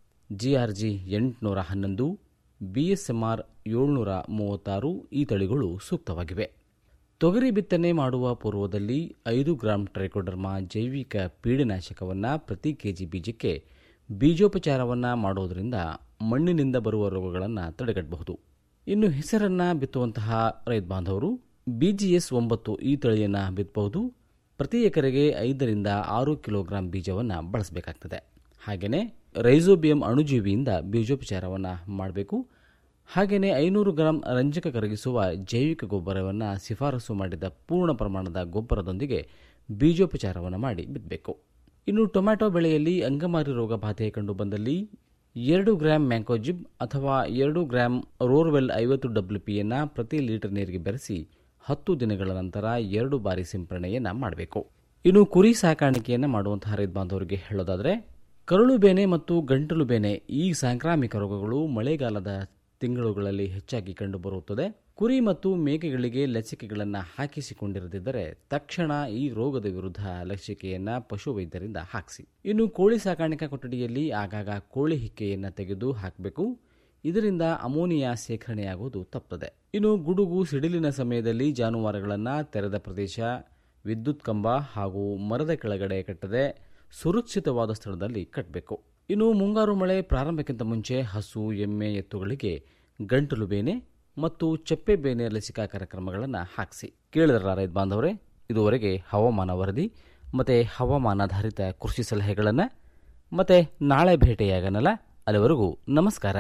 S14: G R G ಎಂಟುನೂರ ಹನ್ನೊಂದು ಬಿ ಎಸ್ ಎಂ ಆರ್ ಏಳ್ನೂರ ಮೂವತ್ತಾರು ಈ ತಳಿಗಳು ಸೂಕ್ತವಾಗಿವೆ ತೊಗರಿ ಬಿತ್ತನೆ ಮಾಡುವ ಪೂರ್ವದಲ್ಲಿ ಐದು ಗ್ರಾಂ ಟ್ರೈಕೋಡರ್ಮಾ ಜೈವಿಕ ಪೀಡನಾಶಕವನ್ನು ಪ್ರತಿ ಕೆಜಿ ಬೀಜಕ್ಕೆ ಬೀಜೋಪಚಾರವನ್ನು ಮಾಡೋದರಿಂದ ಮಣ್ಣಿನಿಂದ ಬರುವ ರೋಗಗಳನ್ನು ತಡೆಗಟ್ಟಬಹುದು ಇನ್ನು ಹೆಸರನ್ನು ಬಿತ್ತುವಂತಹ ರೈತ ಬಾಂಧವರು ಬಿಜಿಎಸ್ ಒಂಬತ್ತು ಈ ತಳಿಯನ್ನು ಬಿತ್ತಬಹುದು ಪ್ರತಿ ಎಕರೆಗೆ ಐದರಿಂದ ಆರು ಕಿಲೋಗ್ರಾಂ ಬೀಜವನ್ನು ಬಳಸಬೇಕಾಗ್ತದೆ ಹಾಗೆಯೇ ರೈಸೋಬಿಯಂ ಅಣುಜೀವಿಯಿಂದ ಬೀಜೋಪಚಾರವನ್ನು ಮಾಡಬೇಕು ಹಾಗೆಯೇ ಐನೂರು ಗ್ರಾಂ ರಂಜಕ ಕರಗಿಸುವ ಜೈವಿಕ ಗೊಬ್ಬರವನ್ನು ಶಿಫಾರಸು ಮಾಡಿದ ಪೂರ್ಣ ಪ್ರಮಾಣದ ಗೊಬ್ಬರದೊಂದಿಗೆ ಬೀಜೋಪಚಾರವನ್ನು ಮಾಡಿ ಬಿತ್ತಬೇಕು ಇನ್ನು ಟೊಮ್ಯಾಟೊ ಬೆಳೆಯಲ್ಲಿ ಅಂಗಮಾರಿ ರೋಗ ಬಾಧೆ ಕಂಡುಬಂದಲ್ಲಿ ಎರಡು ಗ್ರಾಂ ಮ್ಯಾಂಕೋಜಿಬ್ ಅಥವಾ ಎರಡು ಗ್ರಾಂ ರೋರ್ವೆಲ್ ಐವತ್ತು ಡಬ್ಲ್ಯೂ ಪಿಯನ್ನು ಪ್ರತಿ ಲೀಟರ್ ನೀರಿಗೆ ಬೆರೆಸಿ ಹತ್ತು ದಿನಗಳ ನಂತರ ಎರಡು ಬಾರಿ ಸಿಂಪರಣೆಯನ್ನು ಮಾಡಬೇಕು ಇನ್ನು ಕುರಿ ಸಾಕಾಣಿಕೆಯನ್ನು ಮಾಡುವಂತಹ ರೈತ ಬಾಂಧವರಿಗೆ ಹೇಳೋದಾದರೆ ಕರುಳು ಬೇನೆ ಮತ್ತು ಗಂಟಲು ಬೇನೆ ಈ ಸಾಂಕ್ರಾಮಿಕ ರೋಗಗಳು ಮಳೆಗಾಲದ ತಿಂಗಳುಗಳಲ್ಲಿ ಹೆಚ್ಚಾಗಿ ಕಂಡುಬರುತ್ತದೆ ಕುರಿ ಮತ್ತು ಮೇಕೆಗಳಿಗೆ ಲಸಿಕೆಗಳನ್ನು ಹಾಕಿಸಿಕೊಂಡಿರದಿದ್ದರೆ ತಕ್ಷಣ ಈ ರೋಗದ ವಿರುದ್ಧ ಲಸಿಕೆಯನ್ನು ಪಶುವೈದ್ಯರಿಂದ ಹಾಕಿಸಿ ಇನ್ನು ಕೋಳಿ ಸಾಕಾಣಿಕಾ ಕೊಠಡಿಯಲ್ಲಿ ಆಗಾಗ ಕೋಳಿ ಹಿಕ್ಕೆಯನ್ನು ತೆಗೆದು ಹಾಕಬೇಕು ಇದರಿಂದ ಅಮೋನಿಯಾ ಸೇಖರಣೆಯಾಗುವುದು ತಪ್ಪದೆ ಇನ್ನು ಗುಡುಗು ಸಿಡಿಲಿನ ಸಮಯದಲ್ಲಿ ಜಾನುವಾರುಗಳನ್ನು ತೆರೆದ ಪ್ರದೇಶ ವಿದ್ಯುತ್ ಕಂಬ ಹಾಗೂ ಮರದ ಕೆಳಗಡೆ ಕಟ್ಟದೆ ಸುರಕ್ಷಿತವಾದ ಸ್ಥಳದಲ್ಲಿ ಕಟ್ಟಬೇಕು ಇನ್ನು ಮುಂಗಾರು ಮಳೆ ಪ್ರಾರಂಭಕ್ಕಿಂತ ಮುಂಚೆ ಹಸು ಎಮ್ಮೆ ಎತ್ತುಗಳಿಗೆ ಗಂಟಲು ಬೇನೆ ಮತ್ತು ಚಪ್ಪೆ ಬೇನೆ ಲಸಿಕಾ ಕಾರ್ಯಕ್ರಮಗಳನ್ನು ಹಾಕಿಸಿ ಕೇಳಿದ್ರ ರೈತ ಬಾಂಧವರೇ ಇದುವರೆಗೆ ಹವಾಮಾನ ವರದಿ ಮತ್ತು ಹವಾಮಾನಾಧಾರಿತ ಕೃಷಿ ಸಲಹೆಗಳನ್ನು ಮತ್ತೆ ನಾಳೆ ಭೇಟಿಯಾಗನಲ್ಲ ಅಲ್ಲಿವರೆಗೂ ನಮಸ್ಕಾರ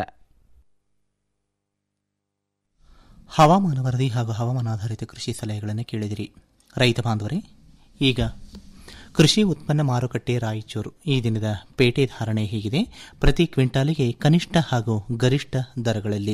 S2: ಹವಾಮಾನ ವರದಿ ಹಾಗೂ ಹವಾಮಾನಾಧಾರಿತ ಕೃಷಿ ಸಲಹೆಗಳನ್ನು ಕೇಳಿದಿರಿ ರೈತ ಬಾಂಧವರೇ ಈಗ ಕೃಷಿ ಉತ್ಪನ್ನ ಮಾರುಕಟ್ಟೆ ರಾಯಚೂರು ಈ ದಿನದ ಪೇಟೆ ಧಾರಣೆ ಹೀಗಿದೆ ಪ್ರತಿ ಕ್ವಿಂಟಾಲಿಗೆ ಕನಿಷ್ಠ ಹಾಗೂ ಗರಿಷ್ಠ ದರಗಳಲ್ಲಿ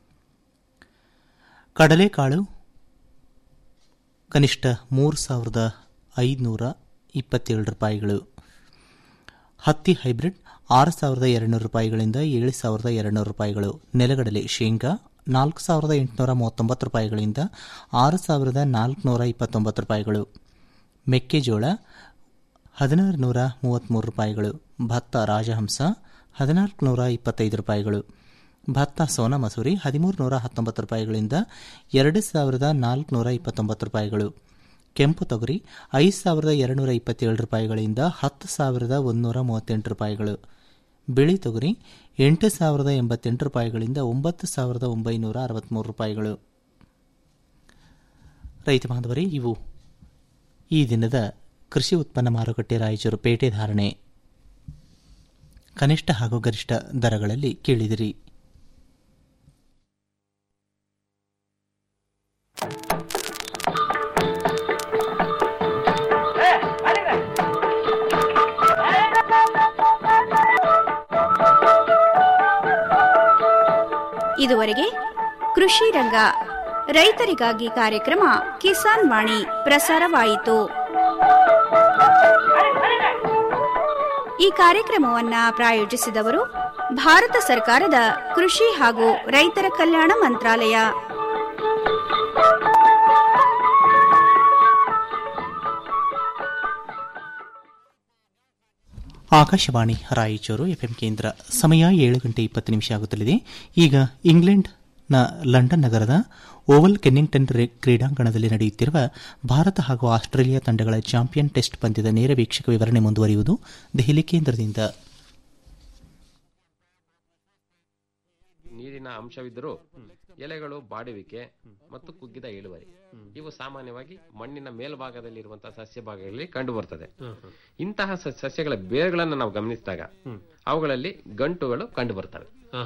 S2: ಕಡಲೆಕಾಳು ಕನಿಷ್ಠ ಮೂರು ಸಾವಿರದ ಐದುನೂರ ಇಪ್ಪತ್ತೇಳು ರೂಪಾಯಿಗಳು ಹತ್ತಿ ಹೈಬ್ರಿಡ್ ಆರು ಸಾವಿರದ ಎರಡುನೂರು ರೂಪಾಯಿಗಳಿಂದ ಏಳು ಸಾವಿರದ ಎರಡುನೂರು ರೂಪಾಯಿಗಳು ನೆಲಗಡಲೆ ಶೇಂಗಾ ನಾಲ್ಕು ಸಾವಿರದ ಎಂಟುನೂರ ಮೂವತ್ತೊಂಬತ್ತು ರೂಪಾಯಿಗಳಿಂದ ಆರು ಸಾವಿರದ ನಾಲ್ಕುನೂರ ಇಪ್ಪತ್ತೊಂಬತ್ತು ರೂಪಾಯಿಗಳು ಮೆಕ್ಕೆಜೋಳ ಹದಿನಾರು ನೂರ ಮೂವತ್ತ್ಮೂರು ರೂಪಾಯಿಗಳು ಭತ್ತ ರಾಜಹಂಸ ಹದಿನಾಲ್ಕು ನೂರ ಇಪ್ಪತ್ತೈದು ರೂಪಾಯಿಗಳು ಭತ್ತ ಸೋನಾ ಮಸೂರಿ ಹದಿಮೂರು ನೂರ ಹತ್ತೊಂಬತ್ತು ರೂಪಾಯಿಗಳಿಂದ ಎರಡು ಸಾವಿರದ ನಾಲ್ಕುನೂರ ಇಪ್ಪತ್ತೊಂಬತ್ತು ರೂಪಾಯಿಗಳು ಕೆಂಪು ತೊಗರಿ ಐದು ಸಾವಿರದ ಎರಡುನೂರ ಇಪ್ಪತ್ತೇಳು ರೂಪಾಯಿಗಳಿಂದ ಹತ್ತು ಸಾವಿರದ ಒಂದುನೂರ ಮೂವತ್ತೆಂಟು ರೂಪಾಯಿಗಳು ಬಿಳಿ ತೊಗರಿ ಎಂಟು ಸಾವಿರದ ಎಂಬತ್ತೆಂಟು ರೂಪಾಯಿಗಳಿಂದ ಒಂಬತ್ತು ಸಾವಿರದ ಒಂಬೈನೂರ ಅರವತ್ತ್ಮೂರು ರೂಪಾಯಿಗಳು ರೈತ ಬಾಂಧವರೇ ಇವು ಈ ದಿನದ ಕೃಷಿ ಉತ್ಪನ್ನ ಮಾರುಕಟ್ಟೆ ರಾಯಚೂರು ಪೇಟೆ ಧಾರಣೆ ಕನಿಷ್ಠ ಹಾಗೂ ಗರಿಷ್ಠ ದರಗಳಲ್ಲಿ ಕೇಳಿದಿರಿ
S3: ಇದುವರೆಗೆ ಕೃಷಿ ರಂಗ ರೈತರಿಗಾಗಿ ಕಾರ್ಯಕ್ರಮ ಕಿಸಾನ್ ವಾಣಿ ಪ್ರಸಾರವಾಯಿತು ಈ ಕಾರ್ಯಕ್ರಮವನ್ನ ಪ್ರಾಯೋಜಿಸಿದವರು ಭಾರತ ಸರ್ಕಾರದ ಕೃಷಿ ಹಾಗೂ ರೈತರ ಕಲ್ಯಾಣ ಮಂತ್ರಾಲಯ
S2: ಆಕಾಶವಾಣಿ ರಾಯಚೂರು ಎಫ್ಎಂ ಕೇಂದ್ರ ಸಮಯ ಏಳು ಗಂಟೆ ಇಪ್ಪತ್ತು ನಿಮಿಷ ಆಗುತ್ತಲಿದೆ ಈಗ ಇಂಗ್ಲೆಂಡ್ನ ಲಂಡನ್ ನಗರದ ಓವಲ್ ಕೆನ್ನಿಂಗ್ಟನ್ ರೇ- ಕ್ರೀಡಾಂಗಣದಲ್ಲಿ ನಡೆಯುತ್ತಿರುವ ಭಾರತ ಹಾಗೂ ಆಸ್ಟ್ರೇಲಿಯಾ ತಂಡಗಳ ಚಾಂಪಿಯನ್ ಟೆಸ್ಟ್ ಪಂದ್ಯದ ನೇರ ವೀಕ್ಷಕ ವಿವರಣೆ ಮುಂದುವರಿಯುವುದು ದೆಹಲಿ ಕೇಂದ್ರದಿಂದ
S15: ನೀರಿನ ಅಂಶವಿದ್ದರೂ ಎಲೆಗಳು ಬಾಡುವಿಕೆ ಮತ್ತು ಕುಗ್ಗಿದ ಇಳುವರಿ ಇವು ಸಾಮಾನ್ಯವಾಗಿ ಮಣ್ಣಿನ ಮೇಲ್ಭಾಗದಲ್ಲಿರುವಂತಹ ಸಸ್ಯ ಭಾಗಗಳಲ್ಲಿ ಕಂಡು ಬರ್ತದೆ ಇಂತಹ ಸ- ಸಸ್ಯಗಳ ಬೇರುಗಳನ್ನು ನಾವು ಗಮನಿಸಿದಾಗ ಅವುಗಳಲ್ಲಿ ಗಂಟುಗಳು ಕಂಡು ಬರ್ತವೆ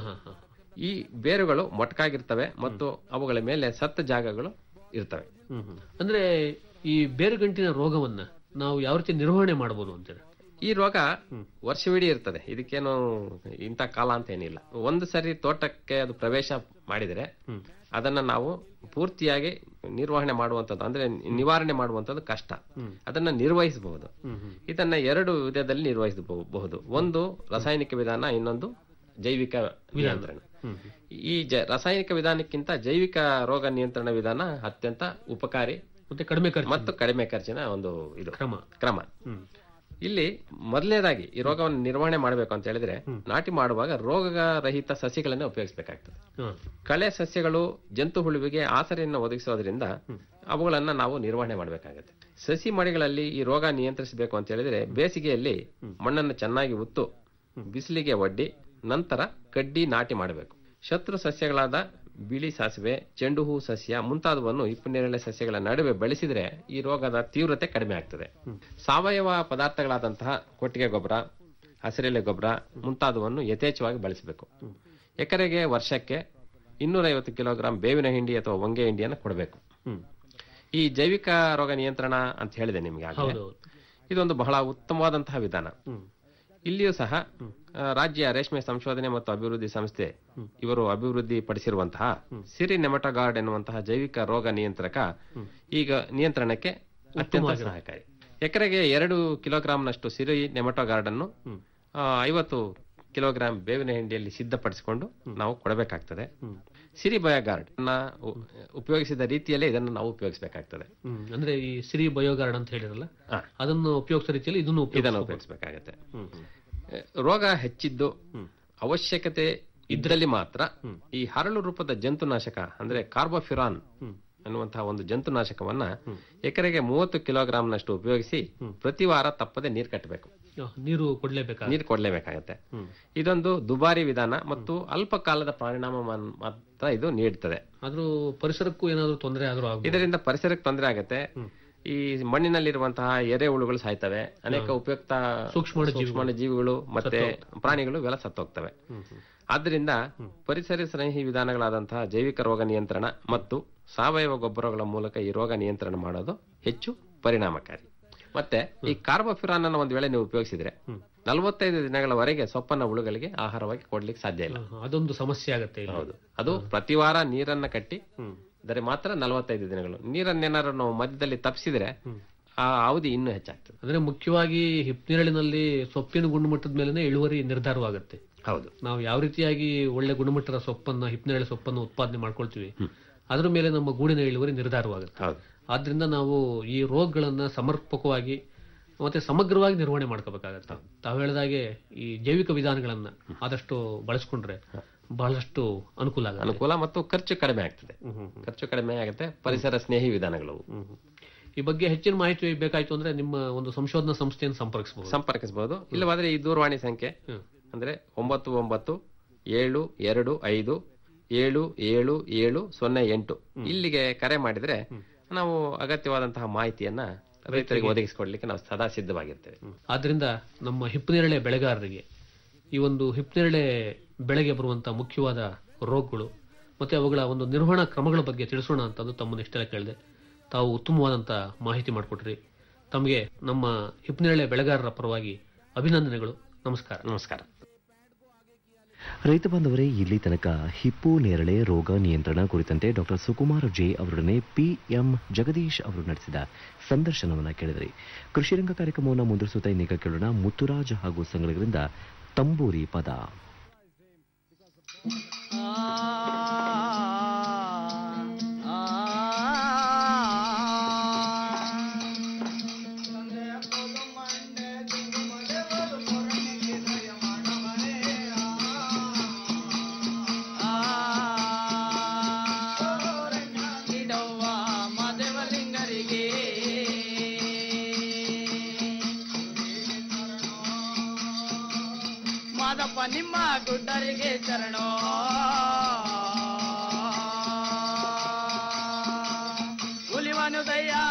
S15: ಈ ಬೇರುಗಳು ಮೊಟಕಾಗಿರ್ತವೆ ಮತ್ತು ಅವುಗಳ ಮೇಲೆ ಸತ್ತ ಜಾಗಗಳು ಇರ್ತವೆ
S16: ಅಂದ್ರೆ ಈ ಬೇರುಗಂಟಿನ ರೋಗವನ್ನ ನಾವು ಯಾವ ರೀತಿ ನಿರ್ವಹಣೆ ಮಾಡಬಹುದು ಅಂತೇಳಿ
S15: ಈ ರೋಗ ವರ್ಷವಿಡೀ ಇರ್ತದೆ ಇದಕ್ಕೇನು ಇಂಥ ಕಾಲ ಅಂತ ಏನಿಲ್ಲ ಒಂದು ಸರಿ ತೋಟಕ್ಕೆ ಅದು ಪ್ರವೇಶ ಮಾಡಿದರೆ ಅದನ್ನ ನಾವು ಪೂರ್ತಿಯಾಗಿ ನಿರ್ವಹಣೆ ಮಾಡುವಂಥದ್ದು ಅಂದ್ರೆ ನಿವಾರಣೆ ಮಾಡುವಂಥದ್ದು ಕಷ್ಟ ಅದನ್ನ ನಿರ್ವಹಿಸಬಹುದು ಇದನ್ನ ಎರಡು ವಿಧದಲ್ಲಿ ನಿರ್ವಹಿಸಬಹುದು ಒಂದು ರಾಸಾಯನಿಕ ವಿಧಾನ ಇನ್ನೊಂದು ಜೈವಿಕ ನಿಯಂತ್ರಣ ಈ ಜ- ರಾಸಾಯನಿಕ ವಿಧಾನಕ್ಕಿಂತ ಜೈವಿಕ ರೋಗ ನಿಯಂತ್ರಣ ವಿಧಾನ ಅತ್ಯಂತ ಉಪಕಾರಿ
S16: ಮತ್ತೆ ಕಡಿಮೆ ಖರ್ಚು
S15: ಮತ್ತು ಕಡಿಮೆ ಖರ್ಚಿನ ಒಂದು ಇದು
S16: ಕ್ರಮ
S15: ಕ್ರಮ ಇಲ್ಲಿ ಮೊದಲನೇದಾಗಿ ಈ ರೋಗವನ್ನು ನಿರ್ವಹಣೆ ಮಾಡಬೇಕು ಅಂತ ಹೇಳಿದ್ರೆ ನಾಟಿ ಮಾಡುವಾಗ ರೋಗ ರಹಿತ ಸಸಿಗಳನ್ನೇ ಉಪಯೋಗಿಸಬೇಕಾಗ್ತದೆ ಕಳೆ ಸಸ್ಯಗಳು ಜಂತು ಹುಳುವಿಗೆ ಆಸರೆಯನ್ನು ಒದಗಿಸೋದ್ರಿಂದ ಅವುಗಳನ್ನ ನಾವು ನಿರ್ವಹಣೆ ಮಾಡಬೇಕಾಗತ್ತೆ ಸಸಿ ಮಡಿಗಳಲ್ಲಿ ಈ ರೋಗ ನಿಯಂತ್ರಿಸಬೇಕು ಅಂತ ಹೇಳಿದ್ರೆ ಬೇಸಿಗೆಯಲ್ಲಿ ಮಣ್ಣನ್ನು ಚೆನ್ನಾಗಿ ಉತ್ತು ಬಿಸಿಲಿಗೆ ಒಡ್ಡಿ ನಂತರ ಕಡ್ಡಿ ನಾಟಿ ಮಾಡಬೇಕು ಶತ್ರು ಸಸ್ಯಗಳಾದ ಬಿಳಿ ಸಾಸಿವೆ ಚೆಂಡು ಹೂ ಸಸ್ಯ ಮುಂತಾದವನ್ನು ಹಿಪ್ಪನೇರಳೆ ಸಸ್ಯಗಳ ನಡುವೆ ಬೆಳೆಸಿದ್ರೆ ಈ ರೋಗದ ತೀವ್ರತೆ ಕಡಿಮೆ ಆಗ್ತದೆ ಸಾವಯವ ಪದಾರ್ಥಗಳಾದಂತಹ ಕೊಟ್ಟಿಗೆ ಗೊಬ್ಬರ ಹಸಿರೆಲೆ ಗೊಬ್ಬರ ಮುಂತಾದವನ್ನು ಯಥೇಚ್ಛವಾಗಿ ಬಳಸಬೇಕು ಎಕರೆಗೆ ವರ್ಷಕ್ಕೆ ಇನ್ನೂರೈವತ್ತು ಕಿಲೋಗ್ರಾಂ ಬೇವಿನ ಹಿಂಡಿ ಅಥವಾ ಹೊಂಗೆ ಹಿಂಡಿಯನ್ನು ಕೊಡಬೇಕು ಈ ಜೈವಿಕ ರೋಗ ನಿಯಂತ್ರಣ ಅಂತ ಹೇಳಿದೆ ನಿಮ್ಗೆ ಆಗ್ಲೇ.
S16: ಹೌದು.
S15: ಇದೊಂದು ಬಹಳ ಉತ್ತಮವಾದಂತಹ ವಿಧಾನ ಇಲ್ಲಿಯೂ ಸಹ ಆ, ರಾಜ್ಯ ರೇಷ್ಮೆ ಸಂಶೋಧನೆ ಮತ್ತು ಅಭಿವೃದ್ಧಿ ಸಂಸ್ಥೆ ಇವರು ಅಭಿವೃದ್ಧಿ ಪಡಿಸಿರುವಂತಹ ಸಿರಿ ನೆಮಟಗಾರ್ಡ್ ಎನ್ನುವಂತಹ ಜೈವಿಕ ರೋಗ ನಿಯಂತ್ರಕ ಈಗ ನಿಯಂತ್ರಣಕ್ಕೆ ಅತ್ಯಂತ
S16: ಉತ್ತಮವಾಗಿರೋ-
S15: ಸಹಾಯಕಾರಿ ಎಕರೆಗೆ ಎರಡು ಕಿಲೋಗ್ರಾಂನಷ್ಟು ಸಿರಿ ನೆಮಟೋಗಾರ್ಡ್ ಅನ್ನು ಆ, ಐವತ್ತು ಕಿಲೋಗ್ರಾಂ ಬೇವಿನ ಹಿಂಡಿಯಲ್ಲಿ ಸಿದ್ಧಪಡಿಸಿಕೊಂಡು ನಾವು ಕೊಡಬೇಕಾಗ್ತದೆ ಸಿರಿ ಬಯೋಗಾರ್ಡ್ ನ ಉ- ಉಪಯೋಗಿಸಿದ ರೀತಿಯಲ್ಲೇ ಇದನ್ನು ನಾವು ಉಪಯೋಗಿಸಬೇಕಾಗ್ತದೆ
S16: ಹ್ಮ್. ಅಂದ್ರೆ ಈ ಸಿರಿ ಬಯೋಗಾರ್ಡ್ ಅಂತ ಹೇಳಿರಲ್ಲ ಅದನ್ನು ಉಪಯೋಗಿಸೋ ರೀತಿಯಲ್ಲಿ ಇದನ್ನು
S15: ಇದನ್ನು
S16: ಉಪಯೋಗಿಸಬಹುದು.
S15: ಉಪಯೋಗಿಸಬೇಕಾಗತ್ತೆ ರೋಗ ಹೆಚ್ಚಿದ್ದು ಅವಶ್ಯಕತೆ ಇದ್ರಲ್ಲಿ ಮಾತ್ರ ಈ ಹರಳು ರೂಪದ ಜಂತುನಾಶಕ ಅಂದ್ರೆ ಕಾರ್ಬೋಫಿರಾನ್ ಅನ್ನುವಂತಹ ಒಂದು ಜಂತುನಾಶಕವನ್ನ ಎಕರೆಗೆ ಮೂವತ್ತು ಕಿಲೋಗ್ರಾಂನಷ್ಟು ಉಪಯೋಗಿಸಿ ಪ್ರತಿ ವಾರ ತಪ್ಪದೆ ನೀರು ಕಟ್ಟಬೇಕು
S16: ಆ, ನೀರು ಕೊಡ್ಲೇಬೇಕಾಗ
S15: ನೀರು ಕೊಡ್ಲೇಬೇಕಾಗತ್ತೆ ಇದೊಂದು ದುಬಾರಿ ವಿಧಾನ ಮತ್ತು ಅಲ್ಪ ಕಾಲದ ಪರಿಣಾಮ ಮಾತ್ರ ಇದು ನೀಡುತ್ತದೆ
S16: ಆದ್ರೂ ಪರಿಸರಕ್ಕೂ ಏನಾದ್ರೂ ತೊಂದರೆ ಆದ್ರೂ ಆಗ್ಬೋದು.
S15: ಇದರಿಂದ ಪರಿಸರಕ್ಕೆ ತೊಂದರೆ ಆಗತ್ತೆ ಈ ಮಣ್ಣಿನಲ್ಲಿರುವಂತಹ ಎರೆಹುಳುಗಳು ಸಾಯ್ತವೆ ಅನೇಕ ಉಪಯುಕ್ತ
S16: ಸೂಕ್ಷ್ಮಾಣು
S15: ಸೂಕ್ಷ್ಮಾಣು ಜೀವಿಗಳು ಮತ್ತೆ ಪ್ರಾಣಿಗಳು ಇವೆಲ್ಲ ಸತ್ತೋಗ್ತವೆ ಆದ್ರಿಂದ ಪರಿಸರ ಸ್ನೇಹಿ ವಿಧಾನಗಳಾದಂತಹ ಜೈವಿಕ ರೋಗ ನಿಯಂತ್ರಣ ಮತ್ತು ಸಾವಯವ ಗೊಬ್ಬರಗಳ ಮೂಲಕ ಈ ರೋಗ ನಿಯಂತ್ರಣ ಮಾಡೋದು ಹೆಚ್ಚು ಪರಿಣಾಮಕಾರಿ ಮತ್ತೆ ಈ ಕಾರ್ಬೋಫಿರಾನ್ ಅನ್ನು ಒಂದು ವೇಳೆ ನೀವು ಉಪಯೋಗಿಸಿದ್ರೆ ನಲವತ್ತೈದು ದಿನಗಳವರೆಗೆ ಸೊಪ್ಪನ್ನ ಹುಳುಗಳಿಗೆ ಆಹಾರವಾಗಿ ಕೊಡ್ಲಿಕ್ಕೆ ಸಾಧ್ಯ ಇಲ್ಲ
S16: ಅದೊಂದು ಸಮಸ್ಯೆ ಆಗತ್ತೆ ಇಲ್ಲಿ.
S15: ಹೌದು ಅದು ಪ್ರತಿ ವಾರ ನೀರನ್ನ ಕಟ್ಟಿ ದರೆ ಮಾತ್ರ ನಲವತ್ತೈದು ದಿನಗಳು ನೀರನ್ನೇನಾದ್ರು ನಾವು ಮಧ್ಯದಲ್ಲಿ ತಪ್ಪಿಸಿದ್ರೆ ಆ ಅವಧಿ ಇನ್ನೂ ಹೆಚ್ಚಾಗ್ತದೆ
S16: ಅಂದ್ರೆ ಮುಖ್ಯವಾಗಿ ಹಿಪ್ನೇರಳಿನಲ್ಲಿ ಸೊಪ್ಪಿನ ಗುಣಮಟ್ಟದ ಮೇಲೆನೆ ಇಳುವರಿ ನಿರ್ಧಾರವಾಗುತ್ತೆ
S15: ಹೌದು
S16: ನಾವು ಯಾವ ರೀತಿಯಾಗಿ ಒಳ್ಳೆ ಗುಣಮಟ್ಟದ ಸೊಪ್ಪನ್ನ ಹಿಪ್ನೇರಳೆ ಸೊಪ್ಪನ್ನು ಉತ್ಪಾದನೆ ಮಾಡ್ಕೊಳ್ತೀವಿ ಅದ್ರ ಮೇಲೆ ನಮ್ಮ ಗೂಡಿನ ಇಳುವರಿ ನಿರ್ಧಾರವಾಗುತ್ತೆ ಆದ್ರಿಂದ ನಾವು ಈ ರೋಗಗಳನ್ನ ಸಮರ್ಪಕವಾಗಿ ಮತ್ತೆ ಸಮಗ್ರವಾಗಿ ನಿರ್ವಹಣೆ ಮಾಡ್ಕೋಬೇಕಾಗತ್ತೆ ತಾವು ಹೇಳಿದಾಗೆ ಈ ಜೈವಿಕ ವಿಧಾನಗಳನ್ನ ಆದಷ್ಟು ಬಳಸ್ಕೊಂಡ್ರೆ ಬಹಳಷ್ಟು ಅನುಕೂಲ ಆಗುತ್ತೆ
S15: ಅನುಕೂಲ ಮತ್ತು ಖರ್ಚು ಕಡಿಮೆ ಆಗ್ತದೆ ಖರ್ಚು ಕಡಿಮೆ ಆಗುತ್ತೆ ಪರಿಸರ ಸ್ನೇಹಿ ವಿಧಾನಗಳು
S16: ಈ ಬಗ್ಗೆ ಹೆಚ್ಚಿನ ಮಾಹಿತಿ ಬೇಕಾಯ್ತು ಅಂದ್ರೆ ನಿಮ್ಮ ಒಂದು ಸಂಶೋಧನಾ ಸಂಸ್ಥೆಯನ್ನು ಸಂಪರ್ಕಿಸಬಹುದು
S15: ಸಂಪರ್ಕಿಸಬಹುದು ಇಲ್ಲವಾದ್ರೆ ಈ ದೂರವಾಣಿ ಸಂಖ್ಯೆ ಅಂದ್ರೆ ಒಂಬತ್ತು ಒಂಬತ್ತು ಏಳು ಎರಡು ಐದು ಏಳು ಏಳು ಏಳು ಸೊನ್ನೆ ಎಂಟು ಇಲ್ಲಿಗೆ ಕರೆ ಮಾಡಿದ್ರೆ ನಾವು ಅಗತ್ಯವಾದಂತಹ ಮಾಹಿತಿಯನ್ನ ರೈತರಿಗೆ ಒದಗಿಸಿಕೊಡ್ಲಿಕ್ಕೆ ನಾವು ಸದಾ ಸಿದ್ಧವಾಗಿರ್ತೇವೆ
S16: ಆದ್ದರಿಂದ ನಮ್ಮ ಹಿಪ್ಪನೇರಳೆ ಬೆಳೆಗಾರರಿಗೆ ಈ ಒಂದು ಹಿಪ್ಪನೇರಳೆ ಬೆಳೆಗೆ ಬರುವಂತಹ ಮುಖ್ಯವಾದ ರೋಗಗಳು ಮತ್ತೆ ಅವುಗಳ ಒಂದು ನಿರ್ವಹಣಾ ಕ್ರಮಗಳ ಬಗ್ಗೆ ತಿಳಿಸೋಣ ಅಂತಂದು ತಮ್ಮನ್ನು ಇಷ್ಟೆಲ್ಲ ಕೇಳಿದೆ ತಾವು ಉತ್ತಮವಾದಂತ ಮಾಹಿತಿ ಮಾಡಿಕೊಟ್ರಿ ತಮಗೆ ನಮ್ಮ ಹಿಪ್ಪನೇರಳೆ ಬೆಳೆಗಾರರ ಪರವಾಗಿ ಅಭಿನಂದನೆಗಳು ನಮಸ್ಕಾರ
S15: ನಮಸ್ಕಾರ
S17: ರೈತ ಬಾಂಧವರೇ ಇಲ್ಲಿ ತನಕ ಹಿಪ್ಪು ನೇರಳೆ ರೋಗ ನಿಯಂತ್ರಣ ಕುರಿತಂತೆ ಡಾಕ್ಟರ್ ಸುಕುಮಾರ್ ಜೆ ಅವರೊಡನೆ ಪಿಎಂ ಜಗದೀಶ್ ಅವರು ನಡೆಸಿದ ಸಂದರ್ಶನವನ್ನ ಕೇಳಿದ್ರಿ ಕೃಷಿರಂಗ ಕಾರ್ಯಕ್ರಮವನ್ನು ಮುಂದುವರಿಸುತ್ತಾ ಇನ್ನೀಗ ಕೇಳೋಣ ಮುತ್ತುರಾಜ್ ಹಾಗೂ ಸಂಘಗಳಿಂದ ತಂಬೂರಿ ಪದ
S18: ಮದೇವಲಿಂಗರಿಗೆ ಮಾದಪ್ಪ ನಿಮ್ಮ ಗುಡ್ಡರಿಗೆ ಶರಣೋ ಹುಲಿವನುದಯ್ಯ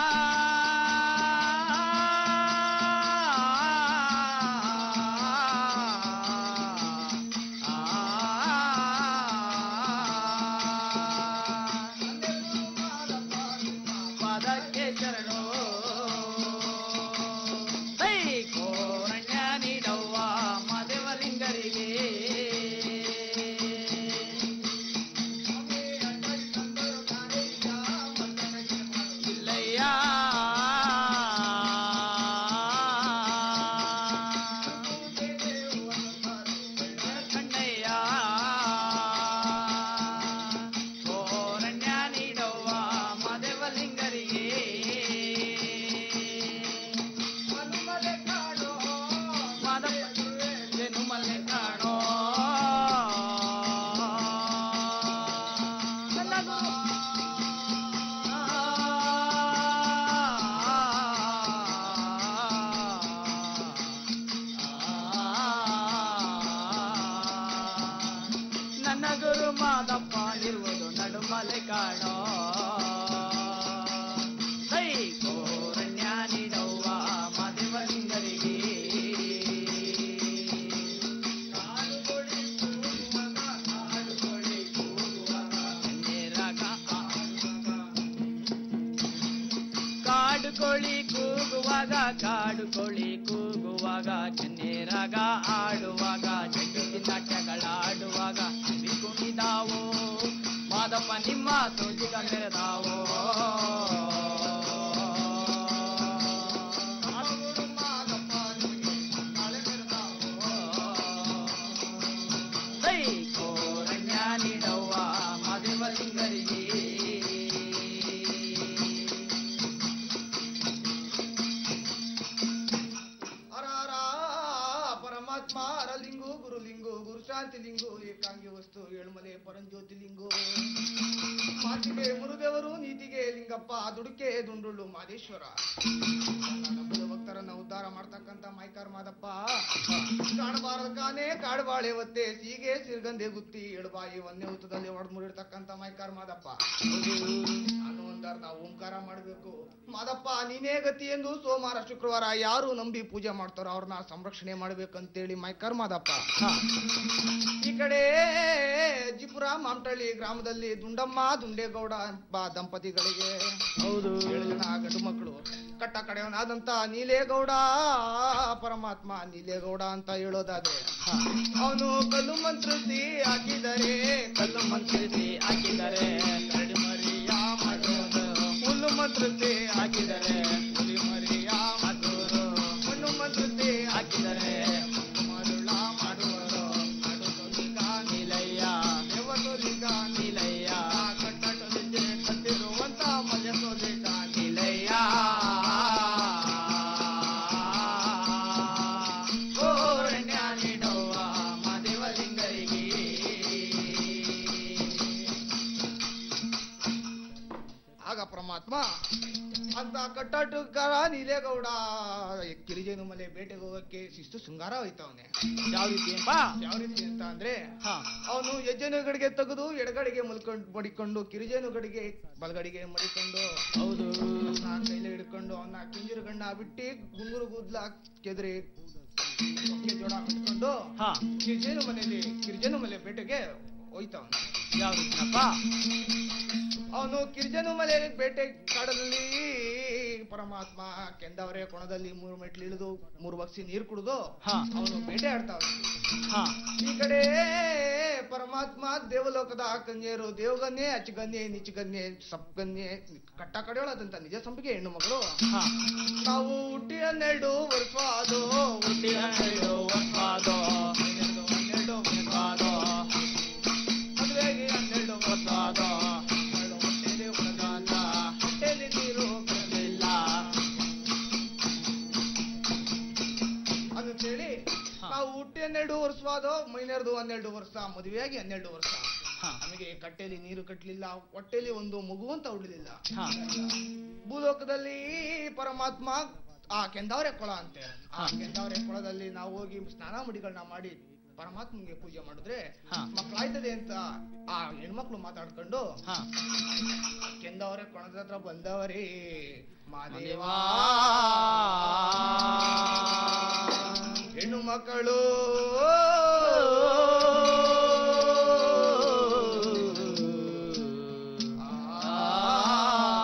S18: ಪಾದಕ್ಕೆ ಶರಣೋ ಹೈ ಕೋರಣ್ಯ ನೀಡವ್ವ ಮದೇವಲಿಂಗರಿಗೆ ಇಲ್ಲಯ್ಯ ಕಣ್ಣಯ್ಯ ಕೋರಣ್ಯ ನೀಡವ್ವ ಮದೇವಲಿಂಗರಿಗೆ ಮಲ್ಲೆ ಕಾಣೋ ನನ್ನ ಗುರು ಮಾದಪ್ಪ ನಿರುವುದು ನಡುಮಲೆ ಕಾಣೋ ಹೈ ಕೋರಣ್ಯ ನೀಡವ್ವ ಮದೇವಲಿಂಗರಿಗೆ ಕಾಡು ಕೋಳಿ ಕೂಗುವಾಗ ಕಾಡು ಕೋಳಿ ಕೂಗುವಾಗ ಚೆನ್ನೇರಾಗ ಆಡುವಾಗ ಜಗತಿ ನಾಟ್ಯಗಳಾಡುವಾಗ ಕುಣಿದಾವೋ ಮಾದಪ್ಪ ನಿಮ್ಮ ತೋಜಿಗ ಮೆರೆದಾವೋ ಹೈ ಕೋರಣ್ಯ ನೀಡವ್ವ ಮದೇವಲಿಂಗರಿಗೆ
S19: ಪರಮಾತ್ಮ ಹರಲಿಂಗು ಗುರುಲಿಂಗು ಗುರುಶಾಂತಿ ಲಿಂಗು ಏಕಾಂಗಿ ವಸ್ತು ಏಳುಮಲೆ ಪರಂಜ್ಯೋತಿ ಲಿಂಗು ಮಾತಿಗೆ ಮುರುದೇವರು ನೀತಿಗೆ ಲಿಂಗಪ್ಪ ದುಡುಕೆ ದುಂಡುಳ್ಳು ಮಾದೇಶ್ವರ ನಂಬುದು ಭಕ್ತರನ್ನ ಉದ್ಧಾರ ಮಾಡ್ತಕ್ಕಂತ ಮೈಕಾರ್ ಮಾದಪ್ಪ ಕಾಣಬಾರದ ಕಾನೆ ಕಾಡುಬಾಳೆ ಒತ್ತೆ ಸೀಗೆ ಸಿರ್ಗಂಧೆ ಗುತ್ತಿ ಎಳುಬಾಯಿ ಒಂದೇ ಹುತ್ತದಲ್ಲಿ ಹೊಡೆದ್ ಮುರಿರ್ತಕ್ಕಂತ ಮೈಕಾರ್ ಮಾದಪ್ಪ ನಾನು ಒಂದಾರ ನಾವು ಓಂಕಾರ ಮಾಡ್ಬೇಕು ಮಾದಪ್ಪ ನೀನೇ ಗತಿ ಎಂದು ಸೋಮವಾರ ಶುಕ್ರವಾರ ಯಾರು ನಂಬಿ ಪೂಜೆ ಮಾಡ್ತಾರೋ ಅವ್ರನ್ನ ಸಂರಕ್ಷಣೆ ಮಾಡ್ಬೇಕಂತೇಳಿ ಮೈಕಾರ್ ಮಾದಪ್ಪ ಹ. ಈ ಕಡೆ ಜಿಪುರ ಮಾಮಟಳ್ಳಿ ಗ್ರಾಮದಲ್ಲಿ ದುಂಡಮ್ಮ ದುಂಡೇಗೌಡ ಎಂಬ ದಂಪತಿಗಳಿಗೆ ಹೌದು ಏಳು ಜನ ಗಂಡು ಮಕ್ಕಳು ಕಟ್ಟ ಕಡೆಯವನಾದಂತ ನೀಲೇಗೌಡ ಪರಮಾತ್ಮ ನೀಲೇಗೌಡ ಅಂತ ಹೇಳೋದಾದ್ರೆ ಅವನು ಕಲ್ಲು ಮಂತ್ರಿಸಿ ಹಾಕಿದರೆ ಕಲ್ಲು ಮಂತ್ರಿಸಿ ಹಾಕಿದರೆ ಕರಡಿ ಮರಿಯ ಮಾಡೋದು ಹುಲ್ಲು ಮಂತ್ರಿಸಿ ಹಾಕಿದರೆ ಹುಲಿ ಮರಿಯ ಮಾಡೋದು ಮಣ್ಣು ಮಂತ್ರಿಸಿ ಹಾಕಿದರೆ ಮರುಳ ಮಾಡುವರು ನಡುತೊಲಿಗ ನಿಲಯ್ಯ ದೇವತೊಲಿಗ ನಿಲಯ್ಯ ಕಟ್ಟಟೊಲಿಗೆ ಕಟ್ಟಿರುವಂತ ಮಜ ತೋಲಿಗ ನಿಲಯ್ಯ ಕೋರಣ್ಯ ನೀಡುವ ಮದೇವಲಿಂಗರಿಗೆ ಆಗ ಪರಮಾತ್ಮ ಅಂತ ಕಟ್ಟಾಟಗಾರ ನೀಲೇಗೌಡ ಗಿರಿಜೇನು ಮಲೆ ಬೇಟೆಗೆ ಹೋಗಕ್ಕೆ ಶಿಸ್ತು ಶೃಂಗಾರ ಹೋಯ್ತವನೆ ಯಾವ ರೀತಿ ಯಾವ ರೀತಿ ಅಂತ ಅಂದ್ರೆ ಅವನು ಹೆಜ್ಜೆನು ಗಡಿಗೆ ತೆಗೆದು ಎಡಗಡೆಗೆ ಮಲ್ಕೊಂಡು ಮಡಿಕೊಂಡು ಕಿರಿಜೇನು ಗಡಿಗೆ ಬಲಗಡೆಗೆ ಮಡಿಕೊಂಡು ಹೌದು ಕೈಲಿ ಹಿಡ್ಕೊಂಡು ಅವನ ಕಿಂಜರು ಗಣ್ಣ ಬಿಟ್ಟಿ ಗುಂಗುರು ಕೂದ್ಲ ಕೆದರಿ ಕೊಕ್ಕೆ ಜೋಳ ಕಟ್ಕೊಂಡು ಕಿರಿಜೇನು ಮನೆಯಲ್ಲಿ ಕಿರಿಜೇನು ಮಲೆ ಬೇಟೆಗೆ ಹೋಯ್ತವನು ಯಾವ ರೀತಿನಪ್ಪ ಅವನು ಕಿರ್ಜನು ಮಲೆ ಬೇಟೆ ಕಾಡಲ್ಲಿ ಪರಮಾತ್ಮ ಕೆಂದವರೆ ಕೊಣದಲ್ಲಿ ಮೂರು ಮೆಟ್ಲು ಇಳಿದು ಮೂರು ಬಕ್ಸಿ ನೀರು ಕುಡಿದು ಅವನು ಬೇಟೆ ಆಡ್ತಾವ ಈ ಕಡೆ ಪರಮಾತ್ಮ ದೇವಲೋಕದ ಕನ್ಯರು ದೇವಗನ್ಯೆ ಅಚ್ಚಗನ್ಯೆ ನಿಚ್ಚಗನ್ಯೆ ಸಪ್ಗನ್ಯೆ ಕಟ್ಟ ಕಡೆಯೊಳದಂತ ನಿಜ ಸಂಪಿಗೆ ಹೆಣ್ಣು ಮಗಳು ನಾವು ಹುಟ್ಟಿ ಹನ್ನೆರಡು ವರ್ಷ ಅದು ಹುಟ್ಟಿ ಹನ್ನೆರಡು ವರ್ಷ ಅದು ಹನ್ನೆರಡು ಹನ್ನೆರಡು ವರ್ಷ ಅದು ಮದುವೆಗೆ ಹನ್ನೆರಡು ವರ್ಷ ಅದು ಮರಳು ಹೊಟ್ಟೆಲಿ ಒಣಗಾಲ ಹೊಟ್ಟೆಲಿ ನೀರು ಬರಲಿಲ್ಲ ಅಂತೇಳಿ ನಾವು ಹುಟ್ಟಿ ಹನ್ನೆರಡು ವರ್ಷ ಅದು ಮೈನೆರದು ಹನ್ನೆರಡು ವರ್ಷ ಮದುವೆಯಾಗಿ ಹನ್ನೆರಡು ವರ್ಷ ನಮಗೆ ಕಟ್ಟೆಲಿ ನೀರು ಕಟ್ಟಲಿಲ್ಲ ಹೊಟ್ಟೆಲಿ ಒಂದು ಮಗು ಅಂತ ಉಳಿಲಿಲ್ಲ ಭೂಲೋಕದಲ್ಲಿ ಪರಮಾತ್ಮ ಆ ಕೆಂದಾವರೆ ಕೊಳ ಅಂತೆ ಆ ಕೆಂದಾವರೆ ಕೊಳದಲ್ಲಿ ನಾವು ಹೋಗಿ ಸ್ನಾನ ಮಡಿಗಳನ್ನ ಮಾಡಿ ಪರಮಾತ್ಮನಿಗೆ ಪೂಜೆ ಮಾಡಿದ್ರೆ ಮಕ್ಕಳಾಯ್ತದೆ ಅಂತ ಆ ಹೆಣ್ಮಕ್ಳು ಮಾತಾಡ್ಕೊಂಡು ಕೆಂದವರೆ ಕೊಣದ ಹತ್ರ ಬಂದವರೇ ಮಾದೇವಾ ಹೆಣ್ಣು ಮಕ್ಕಳು